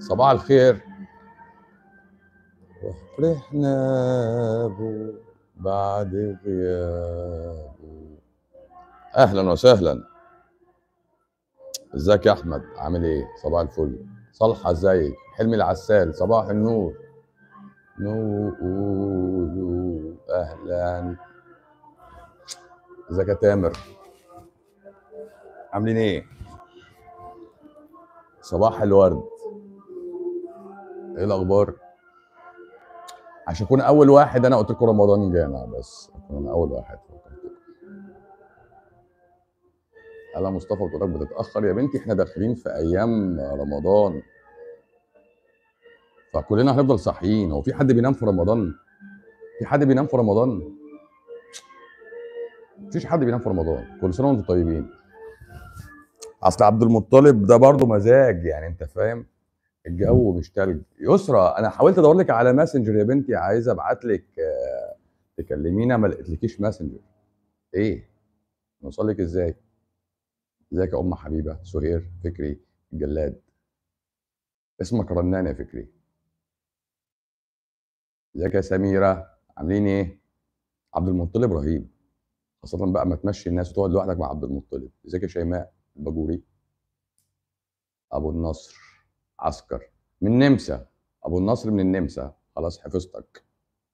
صباح الخير وفرحنا بو بعد غيابه اهلا وسهلا ازيك يا احمد عامل ايه صباح الفل صالحه ازيك حلمي العسال صباح النور نقول اهلا ازيك يا تامر عاملين ايه صباح الورد ايه الاخبار عشان اكون اول واحد انا قلت لكم رمضان جانا بس اكون انا اول واحد انا مصطفى بتقول لك بتتاخر يا بنتي احنا داخلين في ايام رمضان فكلنا هنفضل صاحيين هو في حد بينام في رمضان في حد بينام في رمضان مفيش حد بينام في رمضان كل سنه وانتم طيبين اصل عبد المطلب ده برضه مزاج يعني انت فاهم الجو مش تلج يسرى انا حاولت ادور لك على ماسنجر يا بنتي عايز ابعت لك آه، تكلمينا ما لقيتلكيش ماسنجر ايه نوصل لك ازاي ازيك يا ام حبيبه سهير فكري الجلاد اسمك رنان يا فكري ازيك يا سميره عاملين ايه عبد المطلب رهيب خاصه بقى ما تمشي الناس وتقعد لوحدك مع عبد المطلب ازيك يا شيماء الباجوري ابو النصر عسكر من النمسا ابو النصر من النمسا خلاص حفظتك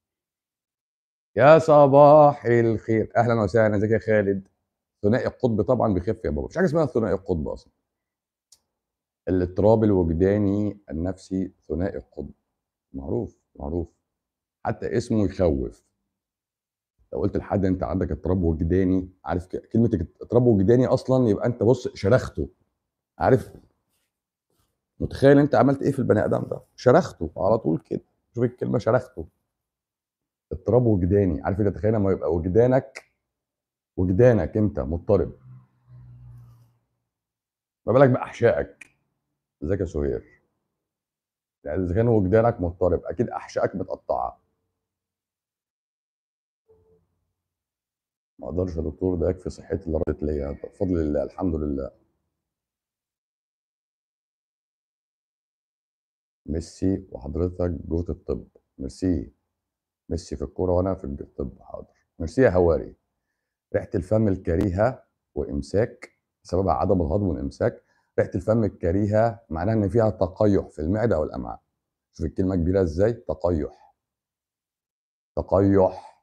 يا صباح الخير اهلا وسهلا ازيك يا خالد ثنائي القطب طبعا بيخف يا بابا مش حاجه اسمها ثنائي القطب اصلا الاضطراب الوجداني النفسي ثنائي القطب معروف معروف حتى اسمه يخوف لو قلت لحد انت عندك اضطراب وجداني عارف ك- كلمه اضطراب وجداني اصلا يبقى انت بص شرخته عارف متخيل انت عملت ايه في البني ادم ده شرخته على طول كده شوف الكلمه شرخته اضطراب وجداني عارف انت تخيل لما يبقى وجدانك وجدانك انت مضطرب ما بالك باحشائك ازيك يا سهير يعني اذا كان وجدانك مضطرب اكيد احشائك متقطعه ما اقدرش يا دكتور ده يكفي صحتي اللي ردت ليا بفضل الله الحمد لله ميسي وحضرتك جوت الطب ميرسي ميسي في الكوره وانا في الطب حاضر ميرسي يا هواري ريحه الفم الكريهه وامساك سببها عدم الهضم والامساك ريحه الفم الكريهه معناها ان فيها تقيح في المعده او الامعاء شوف الكلمه كبيره ازاي تقيح تقيح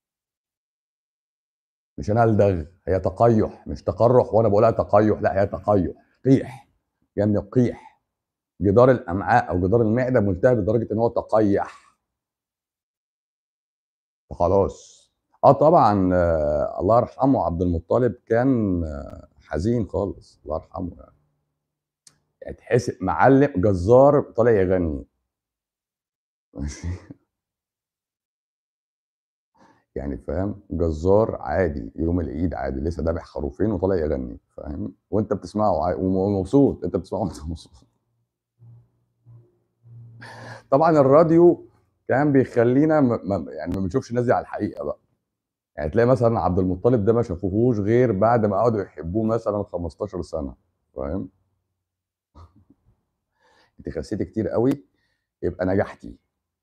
مش انا الدغ هي تقيح مش تقرح وانا بقولها تقيح لا هي تقيح قيح يعني قيح جدار الامعاء او جدار المعده ملتهب لدرجه ان هو تقيح فخلاص اه طبعا آه الله يرحمه عبد المطلب كان آه حزين خالص الله يرحمه يعني يعني تحس معلم جزار طالع يغني ماشي يعني فاهم جزار عادي يوم العيد عادي لسه ذابح خروفين وطالع يغني فاهم وانت بتسمعه عادي ومبسوط انت بتسمعه وانت مبسوط طبعا الراديو كان بيخلينا م... م... يعني ما بنشوفش الناس دي على الحقيقه بقى يعني تلاقي مثلا عبد المطلب ده ما شافوهوش غير بعد ما قعدوا يحبوه مثلا 15 سنه فاهم انت خسيتي كتير قوي يبقى نجحتي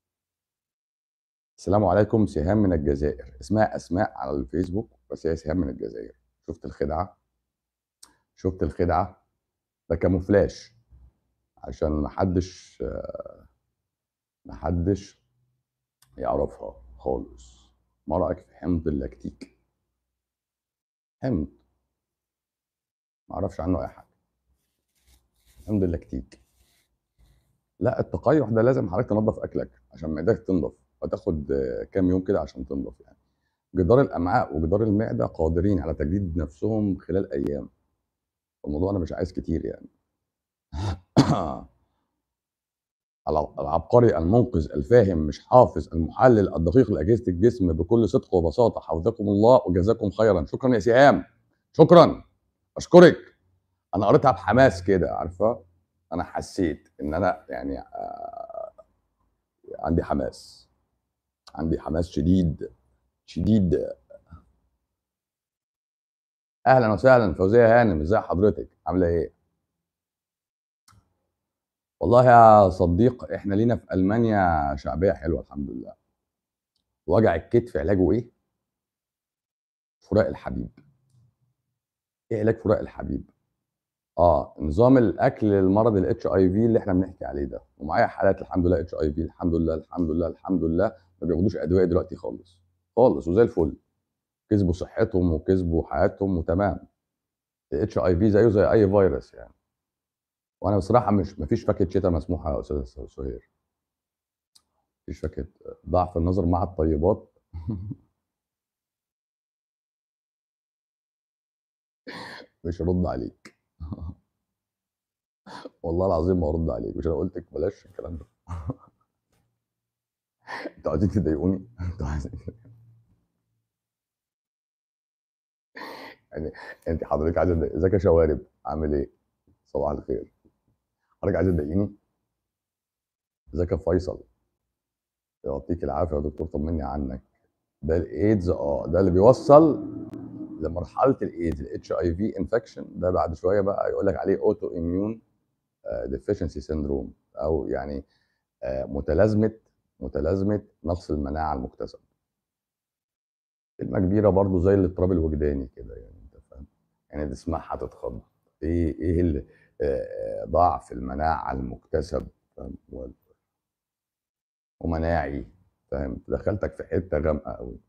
السلام عليكم سهام من الجزائر اسمها اسماء على الفيسبوك بس هي سهام من الجزائر شفت الخدعه شفت الخدعه ده كاموفلاج عشان محدش آه، محدش يعرفها خالص ما رايك في حمض اللاكتيك حمض ما اعرفش عنه اي حاجه حمض اللاكتيك لا التقيح ده لازم حضرتك تنظف اكلك عشان معدتك تنضف هتاخد آه، كام يوم كده عشان تنضف يعني جدار الامعاء وجدار المعده قادرين على تجديد نفسهم خلال ايام الموضوع انا مش عايز كتير يعني الع- العبقري المنقذ الفاهم مش حافظ المحلل الدقيق لاجهزه الجسم بكل صدق وبساطه حفظكم الله وجزاكم خيرا شكرا يا سهام شكرا اشكرك انا قريتها بحماس كده عارفه انا حسيت ان انا يعني آه، عندي حماس عندي حماس شديد شديد اهلا وسهلا فوزيه هانم ازي حضرتك عامله ايه والله يا صديق احنا لينا في المانيا شعبيه حلوه الحمد لله وجع الكتف علاجه ايه فراق الحبيب ايه علاج فراق الحبيب اه نظام الاكل للمرض الاتش اي في اللي احنا بنحكي عليه ده ومعايا حالات الحمد لله اتش اي في الحمد لله الحمد لله الحمد لله ما بياخدوش ادويه دلوقتي خالص خالص وزي الفل كسبوا صحتهم وكسبوا حياتهم وتمام الاتش اي في زيه زي اي فيروس يعني وانا بصراحه مش مفيش فاكهه شتاء مسموحه يا استاذ سهير مفيش فاكهه ضعف النظر مع الطيبات مش هرد عليك والله العظيم ما هرد عليك مش انا قلت لك بلاش الكلام ده انتوا عايزين تضايقوني انتوا عايزين يعني انت حضرتك عايزه تضايق- ازيك يا شوارب عامل ايه صباح الخير حضرتك عايزه تضايقيني ازيك يا فيصل يعطيك العافيه يا دكتور طمني عنك ده الايدز اه ده اللي بيوصل لمرحله الايدز الاتش اي في انفكشن ده بعد شويه بقى يقول لك عليه اوتو اميون ديفيشنسي سيندروم او يعني آه، متلازمه متلازمه نقص المناعه المكتسبه كلمه كبيره برضو زي الاضطراب الوجداني كده يعني انت فاهم يعني تسمعها تتخض ايه ايه اللي آه، ضعف المناعه المكتسب فاهم و- ومناعي فاهم دخلتك في حته غامقه قوي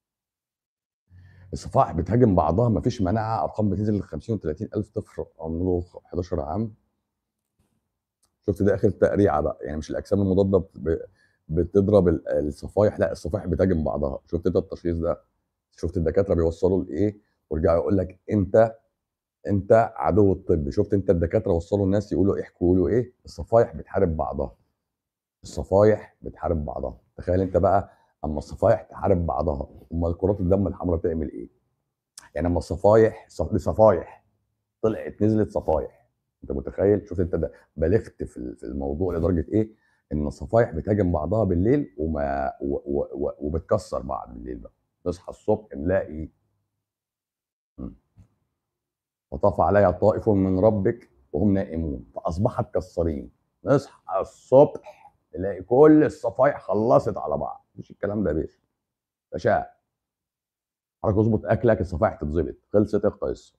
الصفائح بتهاجم بعضها مفيش مناعه ارقام بتنزل ل 50 و 30 الف طفل عمره 11 عام شفت ده اخر تقريعه بقى يعني مش الاجسام المضاده ب- بتضرب ال- الصفائح لا الصفائح بتهاجم بعضها شفت انت التشخيص ده شفت الدكاتره بيوصلوا لايه ويرجعوا يقول لك انت انت عدو الطب شفت انت الدكاتره وصلوا الناس يقولوا احكوا يقولوا ايه الصفائح بتحارب بعضها الصفائح بتحارب بعضها تخيل انت بقى اما الصفائح تحارب بعضها امال كرات الدم الحمراء تعمل ايه يعني اما الصفائح صف- دي صفائح طلعت نزلت صفائح انت متخيل شوف انت ده بلغت في ال- في الموضوع لدرجه ايه ان الصفائح بتهاجم بعضها بالليل وما و و و وبتكسر بعض بالليل بقى نصحى الصبح نلاقي م. وطاف عليها طائف من ربك وهم نائمون فاصبحت كالصريم نصحى الصبح نلاقي كل الصفائح خلصت على بعض مش الكلام ده يا باشا باشا حضرتك اظبط اكلك الصفائح تتظبط خلصت القصه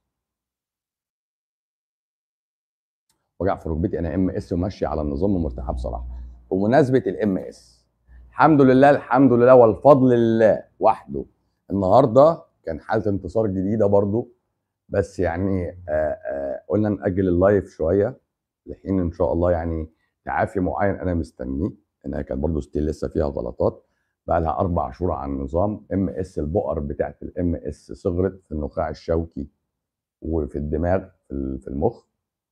وجع في ركبتي انا ام اس وماشي على النظام ومرتاحه بصراحه بمناسبه الام اس الحمد لله الحمد لله والفضل لله وحده النهارده كان حاله انتصار جديده برضو بس يعني آآ آآ قلنا ناجل اللايف شويه لحين ان شاء الله يعني تعافي معين انا مستنيه انها كانت برضو ستيل لسه فيها غلطات بقى لها اربع شهور على النظام ام اس البؤر بتاعت الام اس صغرت في النخاع الشوكي وفي الدماغ في ال- في المخ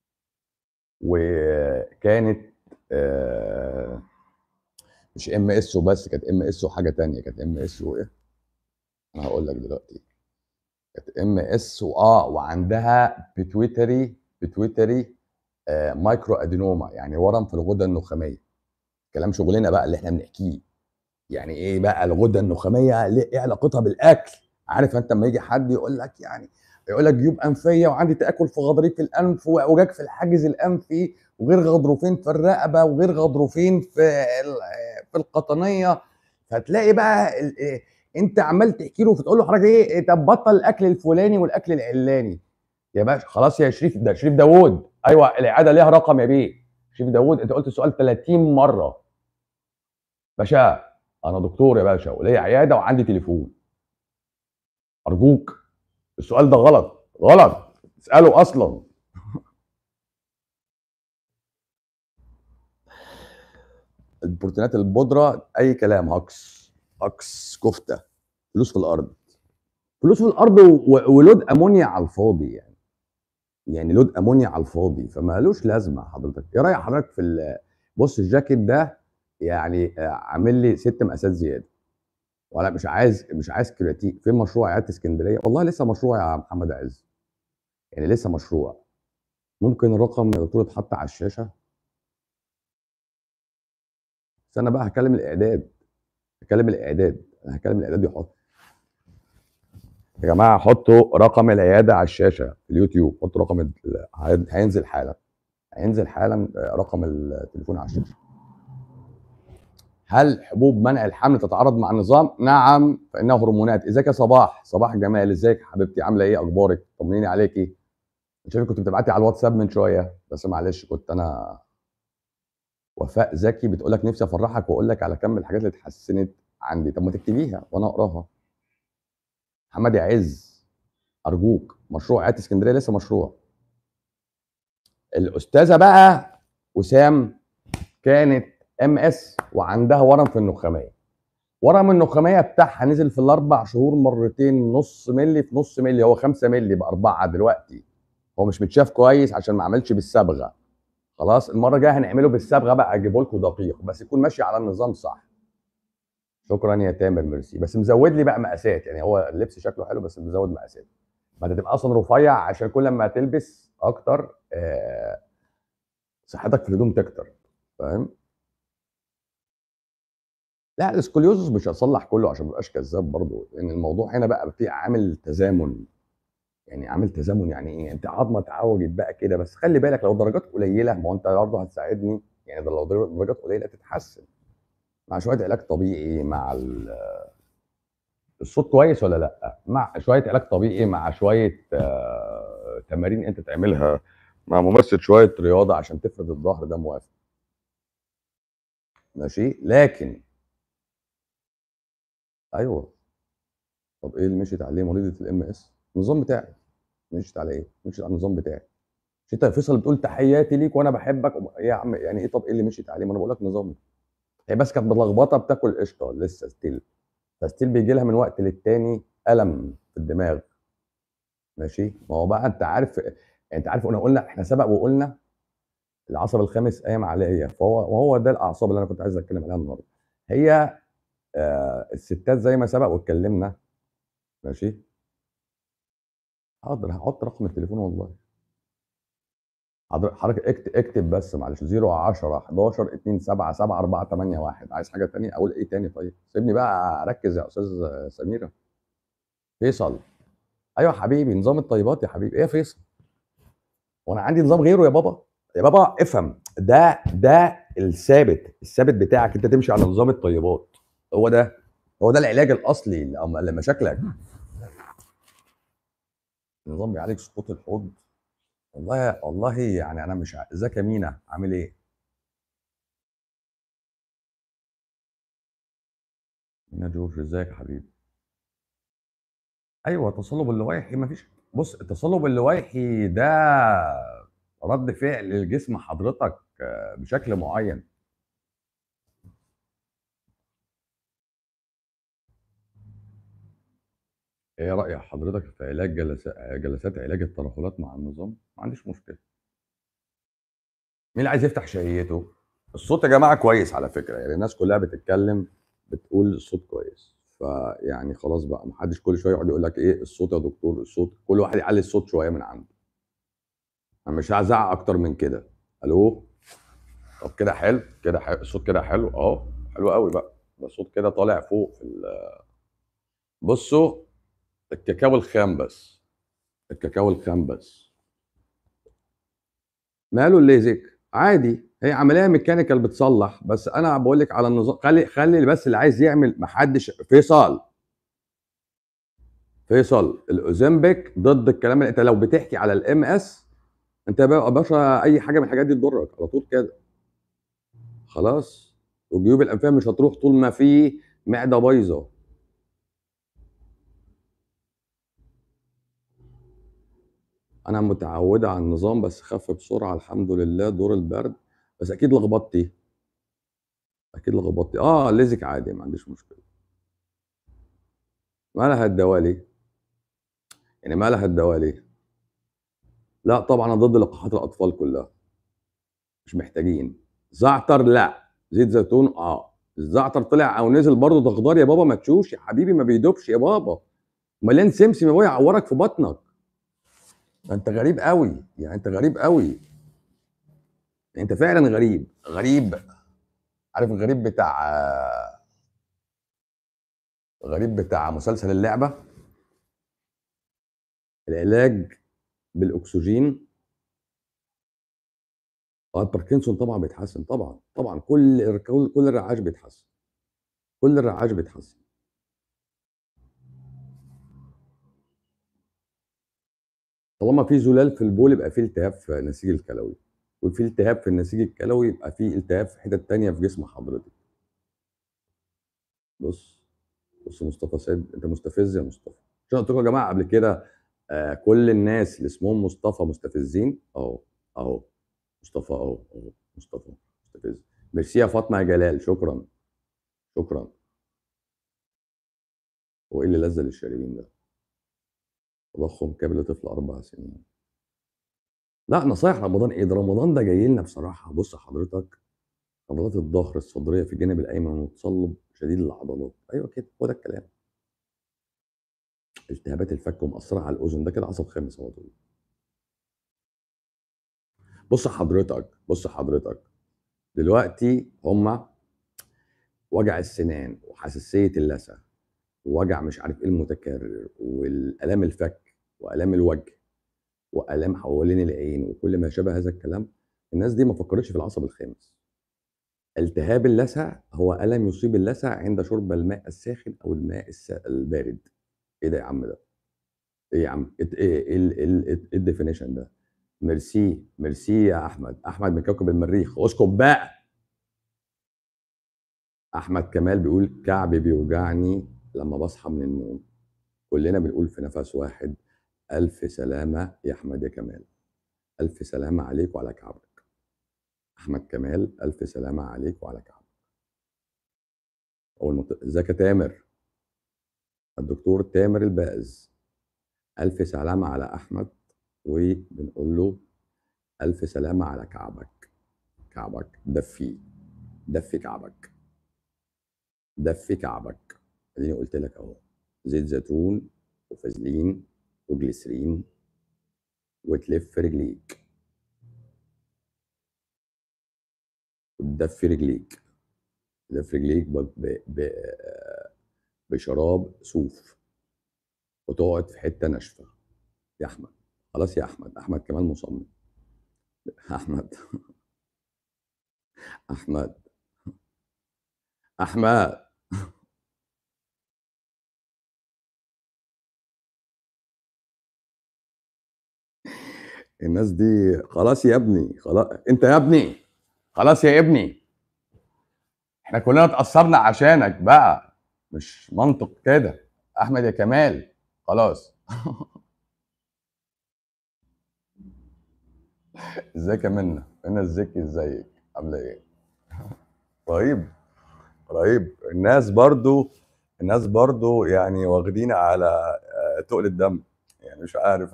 وكانت آه، مش ام اس وبس كانت ام اس وحاجه تانية كانت ام اس وايه انا هقول لك دلوقتي كانت ام اس واه وعندها بتويتري بتويتري آه مايكرو ادينوما يعني ورم في الغده النخاميه كلام شغلنا بقى اللي احنا بنحكيه يعني ايه بقى الغده النخاميه ليه ايه علاقتها بالاكل عارف انت لما يجي حد يقول لك يعني يقول لك جيوب انفيه وعندي تاكل في غضاريف الانف وعوجاج في الحاجز الانفي وغير غضروفين في الرقبه وغير غضروفين في ال- في القطنيه فتلاقي بقى ال- إيه، انت عمال تحكي له فتقول له حضرتك ايه إيه، طب بطل الاكل الفلاني والاكل العلاني يا باشا خلاص يا شريف ده شريف داوود ايوه العياده ليها رقم يا بيه شريف داوود انت قلت السؤال 30 مره باشا انا دكتور يا باشا وليا عياده وعندي تليفون ارجوك السؤال ده غلط غلط اساله اصلا البروتينات البودره اي كلام هكس هكس كفته فلوس في الارض فلوس في الارض و- ولود امونيا على الفاضي يعني يعني لود امونيا على الفاضي فمالوش لازمه حضرتك ايه رايك حضرتك في ال- بص الجاكيت ده يعني آه، عامل لي ست مقاسات زياده ولا مش عايز مش عايز كرياتين فين مشروع عياده اسكندريه والله لسه مشروع يا محمد عز يعني لسه مشروع ممكن الرقم يا دكتور يتحط على الشاشه بس انا بقى هكلم الاعداد هكلم الاعداد انا هكلم الاعداد يحط يا جماعه حطوا رقم العياده على الشاشه في اليوتيوب حطوا رقم ال- هي- هينزل حالا هينزل حالا رقم التليفون على الشاشه هل حبوب منع الحمل تتعارض مع النظام؟ نعم فانها هرمونات، ازيك يا صباح؟ صباح جمال ازيك حبيبتي عامله ايه؟ اخبارك؟ طمنيني عليكي. شايفك كنت بتبعتي على الواتساب من شويه بس معلش كنت انا وفاء زكي بتقول لك نفسي افرحك واقول لك على كم الحاجات اللي اتحسنت عندي، طب ما تكتبيها وانا اقراها. محمد يعز ارجوك مشروع عيادة اسكندريه لسه مشروع. الاستاذه بقى وسام كانت ام اس وعندها ورم في النخاميه ورم النخاميه بتاعها نزل في الاربع شهور مرتين نص ملي في نص ملي هو 5 ملي باربعه دلوقتي هو مش متشاف كويس عشان ما عملش بالصبغه خلاص المره الجايه هنعمله بالصبغه بقى اجيبه لكم دقيق بس يكون ماشي على النظام صح شكرا يا تامر ميرسي بس مزود لي بقى مقاسات يعني هو اللبس شكله حلو بس مزود مقاسات ما انت تبقى اصلا رفيع عشان كل ما تلبس اكتر آه صحتك في الهدوم تكتر فاهم لا الاسكوليوزس مش هصلح كله عشان ما ابقاش كذاب برضه لان الموضوع هنا بقى في عامل تزامن يعني عامل تزامن يعني ايه انت عظمه اتعوجت بقى كده بس خلي بالك لو درجات قليله ما هو انت برضه هتساعدني يعني لو درجات قليله تتحسن مع شويه علاج طبيعي مع الصوت كويس ولا لا مع شويه علاج طبيعي مع شويه آه تمارين انت تعملها مع ممارسه شويه رياضه عشان تفرد الظهر ده موافق ماشي لكن ايوه طب ايه اللي مشيت عليه مريضه الام اس النظام بتاعي مشيت على ايه مشيت على النظام بتاعي مش انت يا فيصل بتقول تحياتي ليك وانا بحبك ايه يا عم يعني ايه طب ايه اللي مشيت عليه ما انا بقول لك نظامي هي بس كانت ملخبطه بتاكل قشطه لسه ستيل فستيل بيجي لها من وقت للتاني الم في الدماغ ماشي ما هو بقى انت عارف انت عارف قلنا قلنا احنا سبق وقلنا العصب الخامس قايم عليا فهو وهو ده الاعصاب اللي انا كنت عايز اتكلم عليها النهارده هي آه الستات زي ما سبق واتكلمنا ماشي حاضر هحط رقم التليفون والله حضرتك حضرتك اكتب, اكتب بس معلش 010 11 2 7 7 4 8 1 عايز حاجه ثانيه اقول ايه ثاني طيب سيبني بقى اركز يا استاذ سميره فيصل ايوه حبيبي نظام الطيبات يا حبيبي ايه يا فيصل وانا عندي نظام غيره يا بابا يا بابا افهم ده ده الثابت الثابت بتاعك انت تمشي على نظام الطيبات هو ده هو ده العلاج الاصلي لمشاكلك النظام بيعالج سقوط الحوض والله والله يعني انا مش ازيك يا مينا عامل ايه مينا جورج ازيك يا حبيبي ايوه التصلب اللويحي مفيش بص التصلب اللويحي ده رد فعل الجسم حضرتك بشكل معين ايه رأي حضرتك في علاج جلسات جلسات علاج الترهلات مع النظام؟ ما عنديش مشكلة. مين اللي عايز يفتح شهيته؟ الصوت يا جماعة كويس على فكرة، يعني الناس كلها بتتكلم بتقول الصوت كويس، فيعني خلاص بقى ما حدش كل شوية يقعد يقول لك ايه الصوت يا دكتور الصوت، كل واحد يعلي الصوت شوية من عنده. انا مش هزعق اكتر من كده. الو؟ طب كده حلو، كده حلو، الصوت كده حلو، اهو حلو قوي بقى، ده الصوت كده طالع فوق في بصوا الكاكاو الخام بس الكاكاو الخام بس ماله الليزك عادي هي عمليه ميكانيكال بتصلح بس انا بقول لك على النظام خلي خلي بس اللي عايز يعمل محدش فيصل فيصل الاوزمبيك ضد الكلام اللي انت لو بتحكي على الام اس انت بقى باشا اي حاجه من الحاجات دي تضرك على طول كده خلاص وجيوب الانفيه مش هتروح طول ما في معده بايظه انا متعوده على النظام بس خف بسرعه الحمد لله دور البرد بس اكيد لخبطتي اكيد لخبطتي اه ليزك عادي ما عنديش مشكله مالها الدوالي يعني مالها الدوالي لا طبعا انا ضد لقاحات الاطفال كلها مش محتاجين زعتر لا زيت زيتون اه الزعتر طلع او نزل برضه ده خضار يا بابا ما تشوش يا حبيبي ما بيدوبش يا بابا مليان سمسم يا بابا يعورك في بطنك انت غريب قوي يعني انت غريب قوي يعني انت فعلا غريب غريب عارف الغريب بتاع غريب بتاع مسلسل اللعبه العلاج بالاكسجين آه الباركنسون طبعًا بيتحسن طبعًا، طبعًا كل ر كل كل الرعاش بيتحسن، كل الرعاش بيتحسن. طالما في زلال في البول يبقى في التهاب في النسيج الكلوي، وفي التهاب في النسيج الكلوي يبقى في التهاب في حتت تانية في جسم حضرتك. بُص، بُص مصطفى سيد أنت مستفز يا مصطفى، مش أنا قُلت لكم يا جماعة قبل كده آآ كل الناس اللي اسمهم مصطفى مستفزين؟ أهو، أهو، مصطفى أهو، أهو، مصطفى مستفز. ميرسي يا فاطمة يا جلال، شكرًا، شكرًا. هو إيه اللي لزّ للشاربين ده؟ تضخم كبد لطفل 4 سنين. لأ نصايح رمضان إيه؟ ده رمضان ده جاي لنا بصراحة بُص حضرتك عضلات الضهر الصدرية في الجانب الأيمن متصلب شديد العضلات، أيوه كده، هو ده الكلام. التهابات الفك ومأثّرة على الأذن، ده كده عصب خامس على طول. بُص حضرتك، بُص حضرتك، دلوقتي هم وجع السنان وحساسية اللثة ووجع مش عارف إيه المتكرر والآلام الفك وآلام الوجه وآلام حوالين العين وكل ما شابه هذا الكلام، الناس دي ما فكّرتش في العصب الخامس. التهاب اللثة هو ألم يصيب اللثة عند شرب الماء الساخن أو الماء الس البارد. إيه ده يا عم ده؟ إيه يا عم؟ ات إيه إيه ال إيه ال إيه الdefinition ده؟ ميرسي، ميرسي يا أحمد، أحمد من كوكب المريخ، اسكت بقى. أحمد كمال بيقول كعبي بيوجعني لمّا باصحى من النوم. كلنا بنقول في نفس واحد ألف سلامة يا أحمد يا كمال. ألف سلامة عليك وعلى كعبك. أحمد كمال ألف سلامة عليك وعلى كعبك. أول ما ت إزيك يا تامر؟ الدكتور تامر الباز. ألف سلامة على أحمد وبنقول له ألف سلامة على كعبك، كعبك دفّيه، دفّي كعبك. دفّي كعبك، أديني قُلت لك أهو، زيت زيتون وفازلين وجليسرين وتلِف رجليك. وتدفّي رجليك، تدفّي رجليك ب ب ب بشراب صوف. وتقعد في حتة ناشفة. يا أحمد، خلاص يا أحمد، أحمد كمال مصمم. أحمد أحمد أحمد الناس دي خلاص يا ابني، خلا أنت يا ابني، خلاص يا ابني. إحنا كلنا اتأثّرنا عشانك بقى، مش منطق كده. أحمد يا كمال، خلاص. ازيك يا منى؟ منى الزكي إزيِك، عاملة إيه؟ رهيب، رهيب. الناس برضه الناس برضه يعني واخدين على آآ تُقل الدم، يعني مش عارف.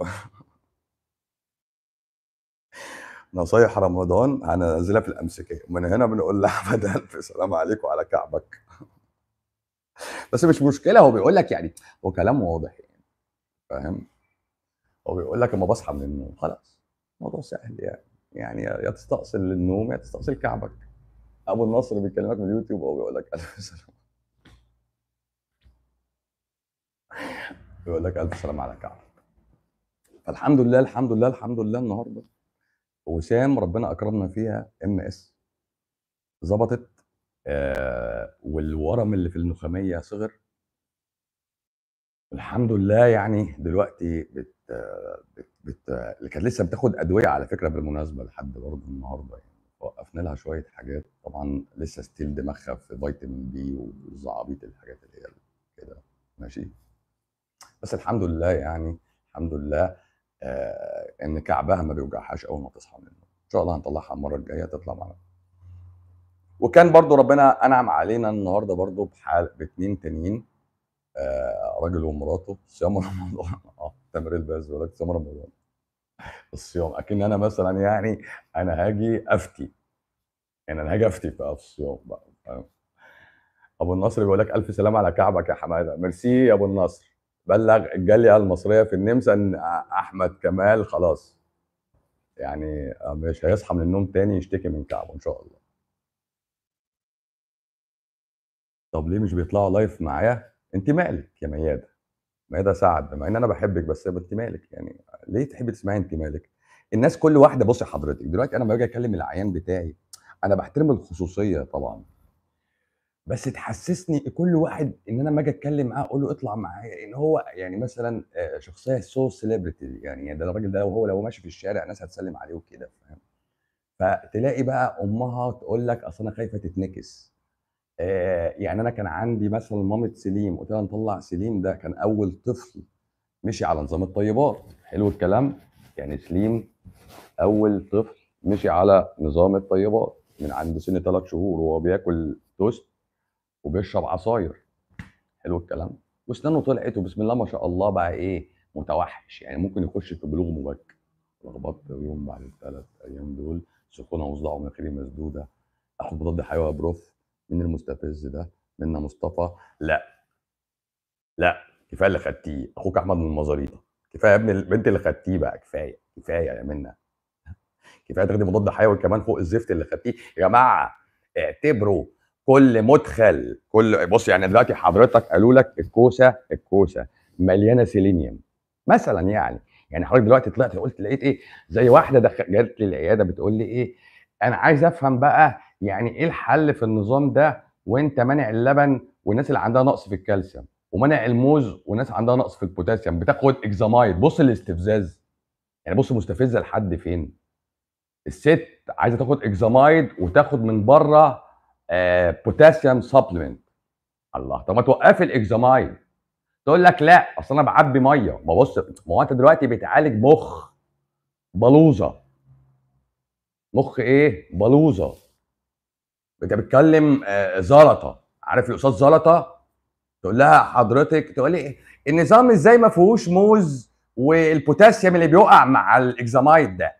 نصايح رمضان هننزّلها في الأمسكية، ومن هنا بنقول لأحمد ألف سلامة عليك وعلى كعبك. بس مش مشكلة هو بيقول لك يعني هو كلامه واضح يعني، فاهم؟ هو بيقول لك أمّا باصحى من النوم، خلاص، الموضوع سهل يعني، يعني يا تستأصل للنوم يا تستأصل كعبك. أبو النصر بيكلمك من اليوتيوب وهو بيقول لك ألف سلامة. بيقول لك ألف سلامة على كعبك. فالحمد لله، الحمد لله، الحمد لله النهارده وسام ربنا أكرمنا فيها MS. ضبطت آآ والورم اللي في النخامية صغِر. الحمد لله يعني دلوقتي بت بت بت اللي كانت لسه بتاخد أدوية على فكرة بالمناسبة لحد برضه النهارده يعني، وقّفنا لها شوية حاجات، طبعًا لسه still دماغها في فيتامين B والزعابيط الحاجات اللي هي كده، ماشي؟ بس الحمد لله يعني، الحمد لله آآ إن كعبها ما بيوجعهاش أول ما تصحى من النوم. إن شاء الله هنطلّعها المرّة الجاية تطلع معانا. وكان برضه ربنا أنعم علينا النهارده برضه بحال ب2 تانيين آآ راجل ومراته صيام رمضان آه، تامر الباز بيقول لك صيام رمضان. الصيام، أكِن أنا مثلًا يعني أنا هاجي أفتي. يعني أنا هاجي أفتي بقى في الصيام بقى، فاهم؟ أبو النصر بيقول لك ألف سلامة على كعبك يا حمادة، ميرسي يا أبو النصر. بلّغ الجالية المصرية في النمسا إن أ أحمد كمال خلاص يعني آه مش هيصحى من النوم تاني يشتكي من كعبه إن شاء الله. طب ليه مش بيطلعوا live معايا؟ أنتِ مالِك يا ميادة، ميادة سعد، مع إن أنا باحبِك بس أنتِ مالِك يعني ليه تحبي تسمعي أنتِ مالِك؟ الناس كل واحده بصي حضرتك دلوقتي انا لما باجي اكلم العيان بتاعي انا بحترم الخصوصيه طبعا بس تحسسني كل واحد ان انا لما اجي اتكلم معاه اقول له اطلع معايا ان هو يعني مثلا آه، شخصيه سو سيلبرتي يعني ده الراجل ده لو هو لو ماشي في الشارع الناس هتسلم عليه وكده فاهم فتلاقي بقى امها تقول لك اصل انا خايفه تتنكس آه، يعني انا كان عندي مثلا مامة سليم قلت لها نطلع سليم ده كان اول طفل مشي على نظام الطيبات حلو الكلام يعني سليم اول طفل مشي على نظام الطيبات من عند سن ثلاث شهور وهو بياكل توست وبيشرب عصاير حلو الكلام واسنانه طلعت وبسم الله ما شاء الله بقى ايه متوحش يعني ممكن يخش في بلوغ مبكر لخبطت يوم بعد الثلاث ايام دول سخونه وصداع ومناخيري مسدوده اخد مضاد حيوي بروف من المستفز ده منا مصطفى لا لا كفايه اللي خدتيه اخوك احمد من المزاريطه كفايه يا ابني البنت اللي خدتيه بقى كفايه كفايه يا منا كفايه تاخدي مضاد حيوي كمان فوق الزفت اللي خدتيه يا جماعه اعتبروا كل مدخل كل بص يعني دلوقتي حضرتك قالوا لك الكوسه الكوسه مليانه سيلينيوم مثلا يعني يعني حضرتك دلوقتي طلعت قلت لقيت ايه زي واحده دخل جت لي العياده بتقول لي ايه انا عايز افهم بقى يعني ايه الحل في النظام ده وانت مانع اللبن والناس اللي عندها نقص في الكالسيوم ومنع الموز والناس عندها نقص في البوتاسيوم بتاخد اكزامايد بص الاستفزاز يعني بص مستفزه لحد فين الست عايزه تاخد اكزامايد وتاخد من بره آه بوتاسيوم سبلمنت الله طب ما توقفي الاكزامايد تقول لك لا اصل انا بعبي ميه ما بص ما هو انت دلوقتي بتعالج مخ بلوزه مخ ايه بلوزه انت بتكلم آه زلطه عارف الاستاذ زلطه تقول لها حضرتك تقول لي إيه؟ النظام ازاي ما فيهوش موز والبوتاسيوم اللي بيقع مع الاكزامايد ده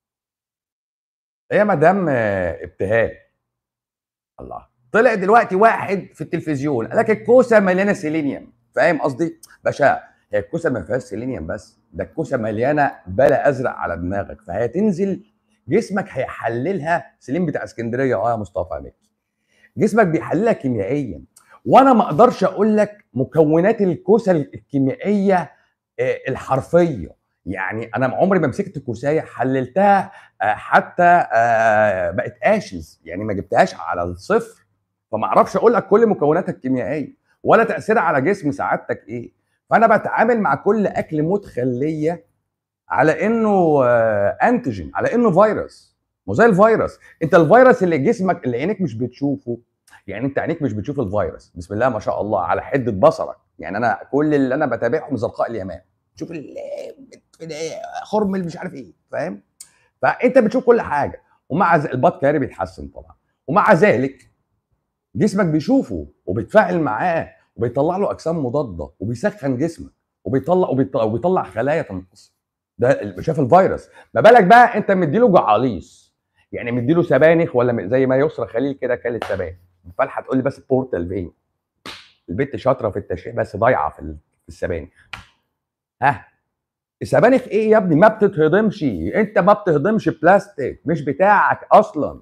هي مدام آه، ابتهال الله طلع دلوقتي واحد في التلفزيون قال لك الكوسه مليانه سيلينيوم فاهم قصدي باشا هي الكوسه ما فيهاش سيلينيوم بس ده الكوسه مليانه بلا ازرق على دماغك فهتنزل جسمك هيحللها سليم بتاع اسكندريه اه يا مصطفى يا مكي جسمك بيحللها كيميائيا وانا ما اقدرش اقول لك مكونات الكوسه الكيميائيه آه، الحرفيه يعني انا عمري ما مسكت كوسايه حللتها آه، حتى آه، بقت اشز يعني ما جبتهاش على الصفر فما اعرفش اقول لك كل مكوناتها الكيميائيه ولا تاثيرها على جسم سعادتك ايه فانا بتعامل مع كل اكل مدخل ليا على انه آه، انتيجين على انه فيروس مو زي الفيروس انت الفيروس اللي جسمك اللي عينك مش بتشوفه يعني انت عينيك مش بتشوف الفيروس بسم الله ما شاء الله على حده بصرك يعني انا كل اللي انا بتابعهم زرقاء اليمام شوف خرم مش عارف ايه فاهم فانت بتشوف كل حاجه ومع ذلك البط كاري بيتحسن طبعا ومع ذلك جسمك بيشوفه وبيتفاعل معاه وبيطلع له اجسام مضاده وبيسخن جسمك وبيطلع وبيطلع, وبيطلع خلايا تنقص ده شاف الفيروس ما بالك بقى انت مديله جعاليص يعني مديله سبانخ ولا زي ما يسرى خليل كده كانت سبانخ فالحه تقول لي بس بورتال فين البت شاطره في التشريح بس ضايعه في السبانخ ها السبانخ ايه يا ابني ما بتتهضمش انت ما بتهضمش بلاستيك مش بتاعك اصلا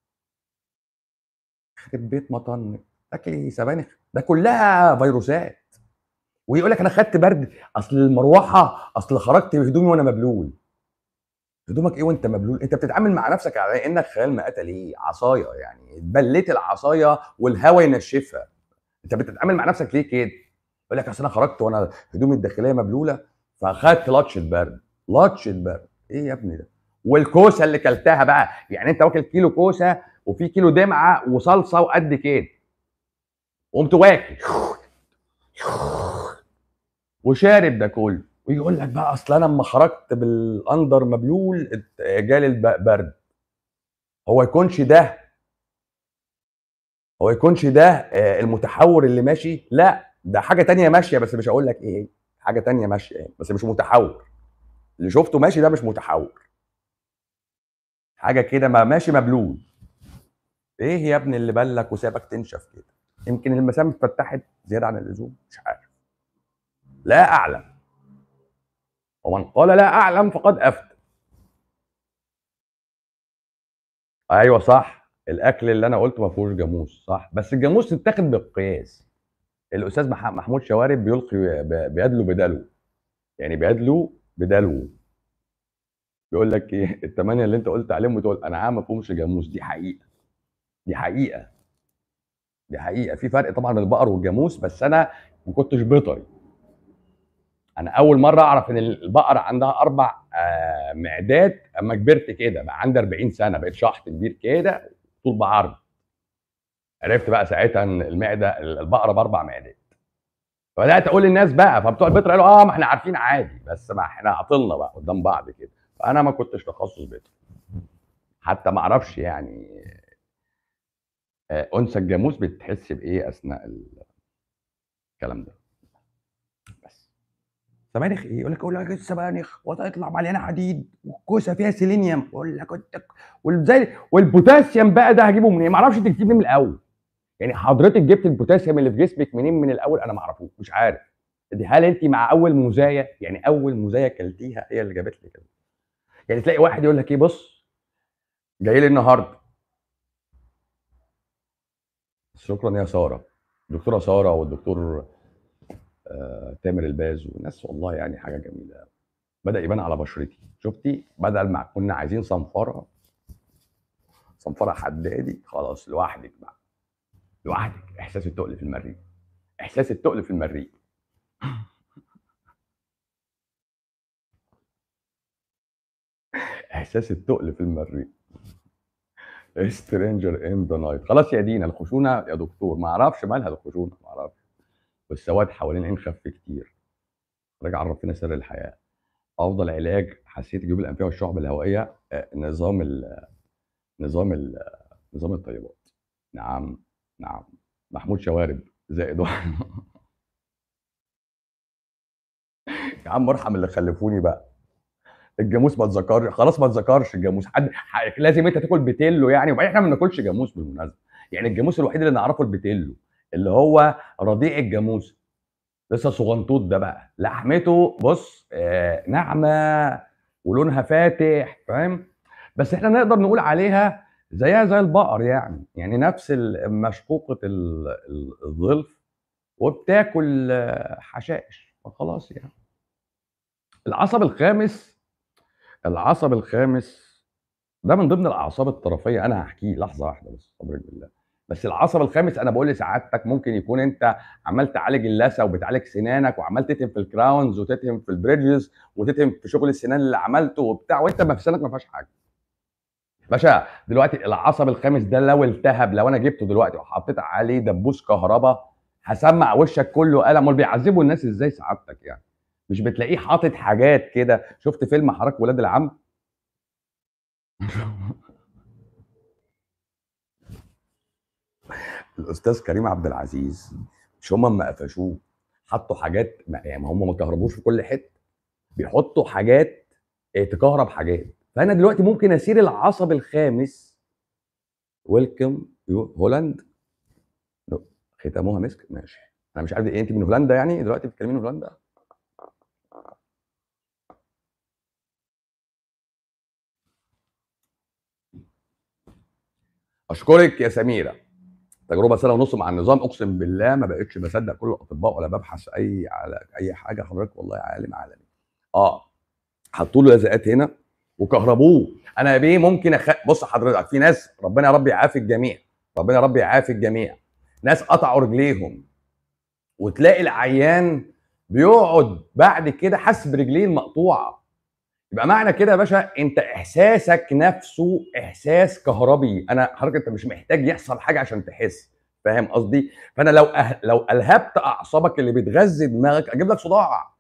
يخرب بيت مطن تاكلي سبانخ ده كلها فيروسات ويقول لك انا خدت برد اصل المروحه اصل خرجت بهدومي وانا مبلول هدومك ايه وانت مبلول انت بتتعامل مع نفسك على انك خيال مقتل ايه عصايه يعني بليت العصايه والهواء ينشفها انت بتتعامل مع نفسك ليه كده يقول لك اصل انا خرجت وانا هدومي الداخليه مبلوله فاخدت لطشه برد لطشه برد ايه يا ابني ده والكوسه اللي كلتها بقى يعني انت واكل كيلو كوسه وفي كيلو دمعه وصلصه وقد كده وقمت واكل وشارب ده كله ويقول لك بقى اصل انا لما خرجت بالاندر مبلول جالي البرد هو يكونش ده هو يكونش ده آه، المتحور اللي ماشي لا ده حاجه تانية ماشيه بس مش هقول لك ايه حاجه تانية ماشيه بس مش متحور اللي شفته ماشي ده مش متحور حاجه كده ما ماشي مبلول ايه يا ابني اللي بلك وسابك تنشف كده يمكن المسام اتفتحت زياده عن اللزوم مش عارف لا اعلم ومن قال لا اعلم فقد افتى ايوه صح الاكل اللي انا قلته ما فيهوش جاموس صح بس الجاموس تتاخد بالقياس الاستاذ محمود شوارب بيلقي بيدلو بدلو يعني بيدلو بدلو بيقول لك ايه الثمانيه اللي انت قلت عليهم بتوع الانعام ما فيهمش جاموس دي حقيقه دي حقيقه دي حقيقه في فرق طبعا بين البقر والجاموس بس انا ما كنتش بيطري انا اول مره اعرف ان البقره عندها اربع آه معدات اما كبرت كده بقى عندي 40 سنه بقيت شحط كبير كده طول بعرض عرفت بقى ساعتها ان المعده البقره باربع معدات فبدات اقول للناس بقى فبتوع البيطري قالوا اه ما احنا عارفين عادي بس ما احنا عطلنا بقى قدام بعض كده فانا ما كنتش تخصص بيطري حتى ما اعرفش يعني آه، انثى الجاموس بتحس بايه اثناء الكلام ده بس سبانخ ايه يقول لك اقول لك السبانخ وتطلع مليانه حديد والكوسه فيها سيلينيوم اقول لك وزي والبوتاسيوم بقى ده هجيبه منين ما اعرفش انت جبتيه من الاول يعني حضرتك جبت البوتاسيوم اللي في جسمك منين من الاول انا ما اعرفوش مش عارف دي هل انت مع اول مزايا يعني اول مزايا كلتيها هي اللي جابت لي كده يعني تلاقي واحد يقول لك ايه بص جاي لي النهارده شكرا يا ساره دكتوره ساره والدكتور آه تامر الباز وناس والله يعني حاجه جميله بدا يبان على بشرتي شفتي بدل ما كنا عايزين صنفره صنفره حدادي خلاص لوحدك بقى لوحدك احساس التقل في المريء احساس التقل في المريء احساس التقل في المريء سترينجر ان ذا نايت خلاص يا دينا الخشونه يا دكتور ما اعرفش مالها الخشونه ما اعرفش والسواد حوالين العين خف كتير راجع عرفنا سر الحياه افضل علاج حساسيه الجيوب الانفيه والشعب الهوائيه آه، نظام ال نظام ال نظام الطيبات نعم نعم محمود شوارب زائد واحد يا عم ارحم اللي خلفوني بقى الجاموس ما تذكرش خلاص ما تذكرش الجاموس حد لازم انت تاكل بتيلو يعني وبعدين احنا ما بناكلش جاموس بالمناسبه يعني الجاموس الوحيد اللي نعرفه البتيلو اللي هو رضيع الجاموس لسه صغنطوط ده بقى لحمته بص آه ناعمه ولونها فاتح فاهم بس احنا نقدر نقول عليها زيها زي البقر يعني يعني نفس مشقوقه الظلف وبتاكل حشائش فخلاص يعني العصب الخامس العصب الخامس ده من ضمن الاعصاب الطرفيه انا هحكيه لحظه واحده بس صبرك بالله بس العصب الخامس انا بقول لسعادتك ممكن يكون انت عمال تعالج اللثه وبتعالج سنانك وعمال تتهم في الكراونز وتتهم في البريدجز وتتهم في شغل السنان اللي عملته وبتاع وانت ما في سنانك ما فيهاش حاجه باشا دلوقتي العصب الخامس ده لو التهب لو انا جبته دلوقتي وحطيت عليه دبوس كهرباء هسمع وشك كله قلم امال بيعذبوا الناس ازاي سعادتك يعني مش بتلاقيه حاطط حاجات كده شفت فيلم حضرتك ولاد العم الاستاذ كريم عبد العزيز مش هم ما قفشوه حطوا حاجات يعني هم ما كهربوش في كل حته بيحطوا حاجات تكهرب حاجات فانا دلوقتي ممكن اسير العصب الخامس ويلكم هولاند ختامها مسك ماشي انا مش عارف ايه انت من هولندا يعني دلوقتي بتتكلمي من هولندا اشكرك يا سميره تجربه سنه ونص مع النظام اقسم بالله ما بقتش بصدق كل الاطباء ولا ببحث اي على اي حاجه حضرتك والله عالم عالمي اه حطوا له لزقات هنا وكهربوه انا بيه ممكن أخ... بص حضرتك في ناس ربنا يا رب يعافي الجميع ربنا يا رب يعافي الجميع ناس قطعوا رجليهم وتلاقي العيان بيقعد بعد كده حاسس برجليه المقطوعه يبقى معنى كده يا باشا انت احساسك نفسه احساس كهربي انا حضرتك انت مش محتاج يحصل حاجه عشان تحس فاهم قصدي فانا لو أه... لو الهبت اعصابك اللي بتغذي دماغك اجيب لك صداع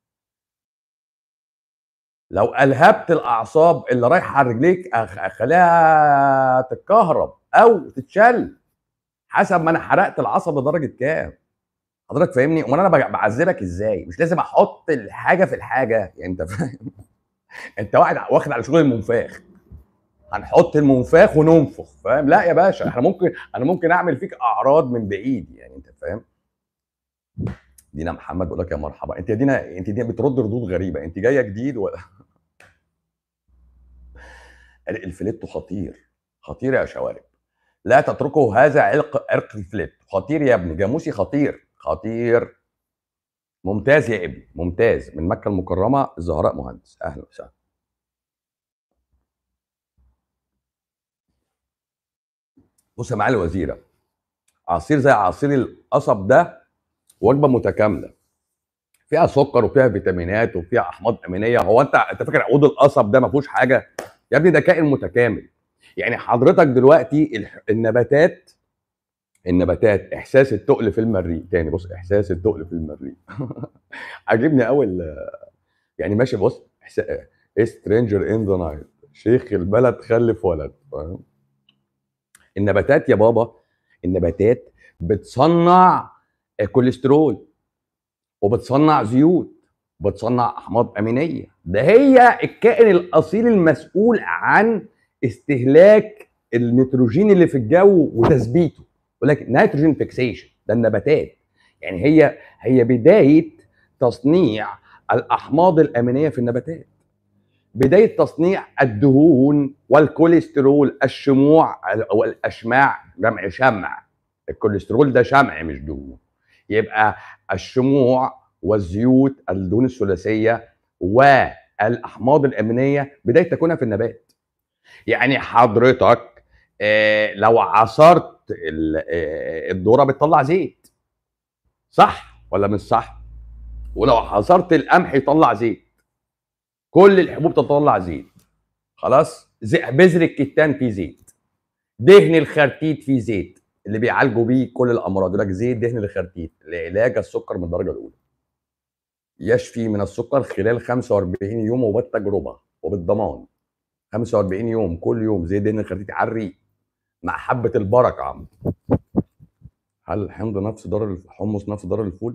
لو الهبت الاعصاب اللي رايحه على رجليك اخليها تتكهرب او تتشل حسب ما انا حرقت العصب لدرجه كام حضرتك فاهمني امال انا بعذبك ازاي مش لازم احط الحاجه في الحاجه يعني انت فاهم انت واحد واخد على شغل المنفاخ هنحط المنفاخ وننفخ فاهم لا يا باشا احنا ممكن انا ممكن اعمل فيك اعراض من بعيد يعني انت فاهم دينا محمد بقول لك يا مرحبا انت يا دينا انت دينا بترد ردود غريبه انت جايه جديد ولا الفليتو خطير خطير يا شوارب لا تتركه هذا عرق عرق الفليت خطير يا ابني جاموسي خطير خطير ممتاز يا ابني ممتاز من مكه المكرمه الزهراء مهندس اهلا وسهلا بص يا معالي الوزيره عصير زي عصير القصب ده وجبه متكامله فيها سكر وفيها فيتامينات وفيها احماض امينيه هو انت انت فاكر عود القصب ده ما فيهوش حاجه يا ابني ده كائن متكامل يعني حضرتك دلوقتي النباتات النباتات احساس التقل في المريء تاني بص احساس التقل في المريء عاجبني قوي يعني ماشي بص سترينجر ان ذا نايت شيخ البلد خلف ولد فاهم النباتات يا بابا النباتات بتصنع كوليسترول وبتصنع زيوت وبتصنع احماض امينيه ده هي الكائن الاصيل المسؤول عن استهلاك النيتروجين اللي في الجو وتثبيته يقول لك نيتروجين فيكسيشن ده النباتات يعني هي هي بدايه تصنيع الاحماض الامينيه في النباتات بدايه تصنيع الدهون والكوليسترول الشموع او الاشماع جمع شمع الكوليسترول ده شمع مش دهون يبقى الشموع والزيوت الدهون الثلاثيه والاحماض الامينيه بدايه تكونها في النبات يعني حضرتك آه، لو عصرت آه، الذره بتطلع زيت صح ولا مش صح ولو عصرت القمح يطلع زيت كل الحبوب تطلع زيت خلاص بذر الكتان فيه زيت دهن الخرتيت فيه زيت اللي بيعالجوا بيه كل الامراض يقول لك زيت دهن الخرتيت لعلاج السكر من الدرجه الاولى يشفي من السكر خلال 45 يوم وبالتجربه وبالضمان 45 يوم كل يوم زيت دهن الخرتيت على الريق مع حبه البركه عم هل الحمض نفس ضرر الحمص نفس ضرر الفول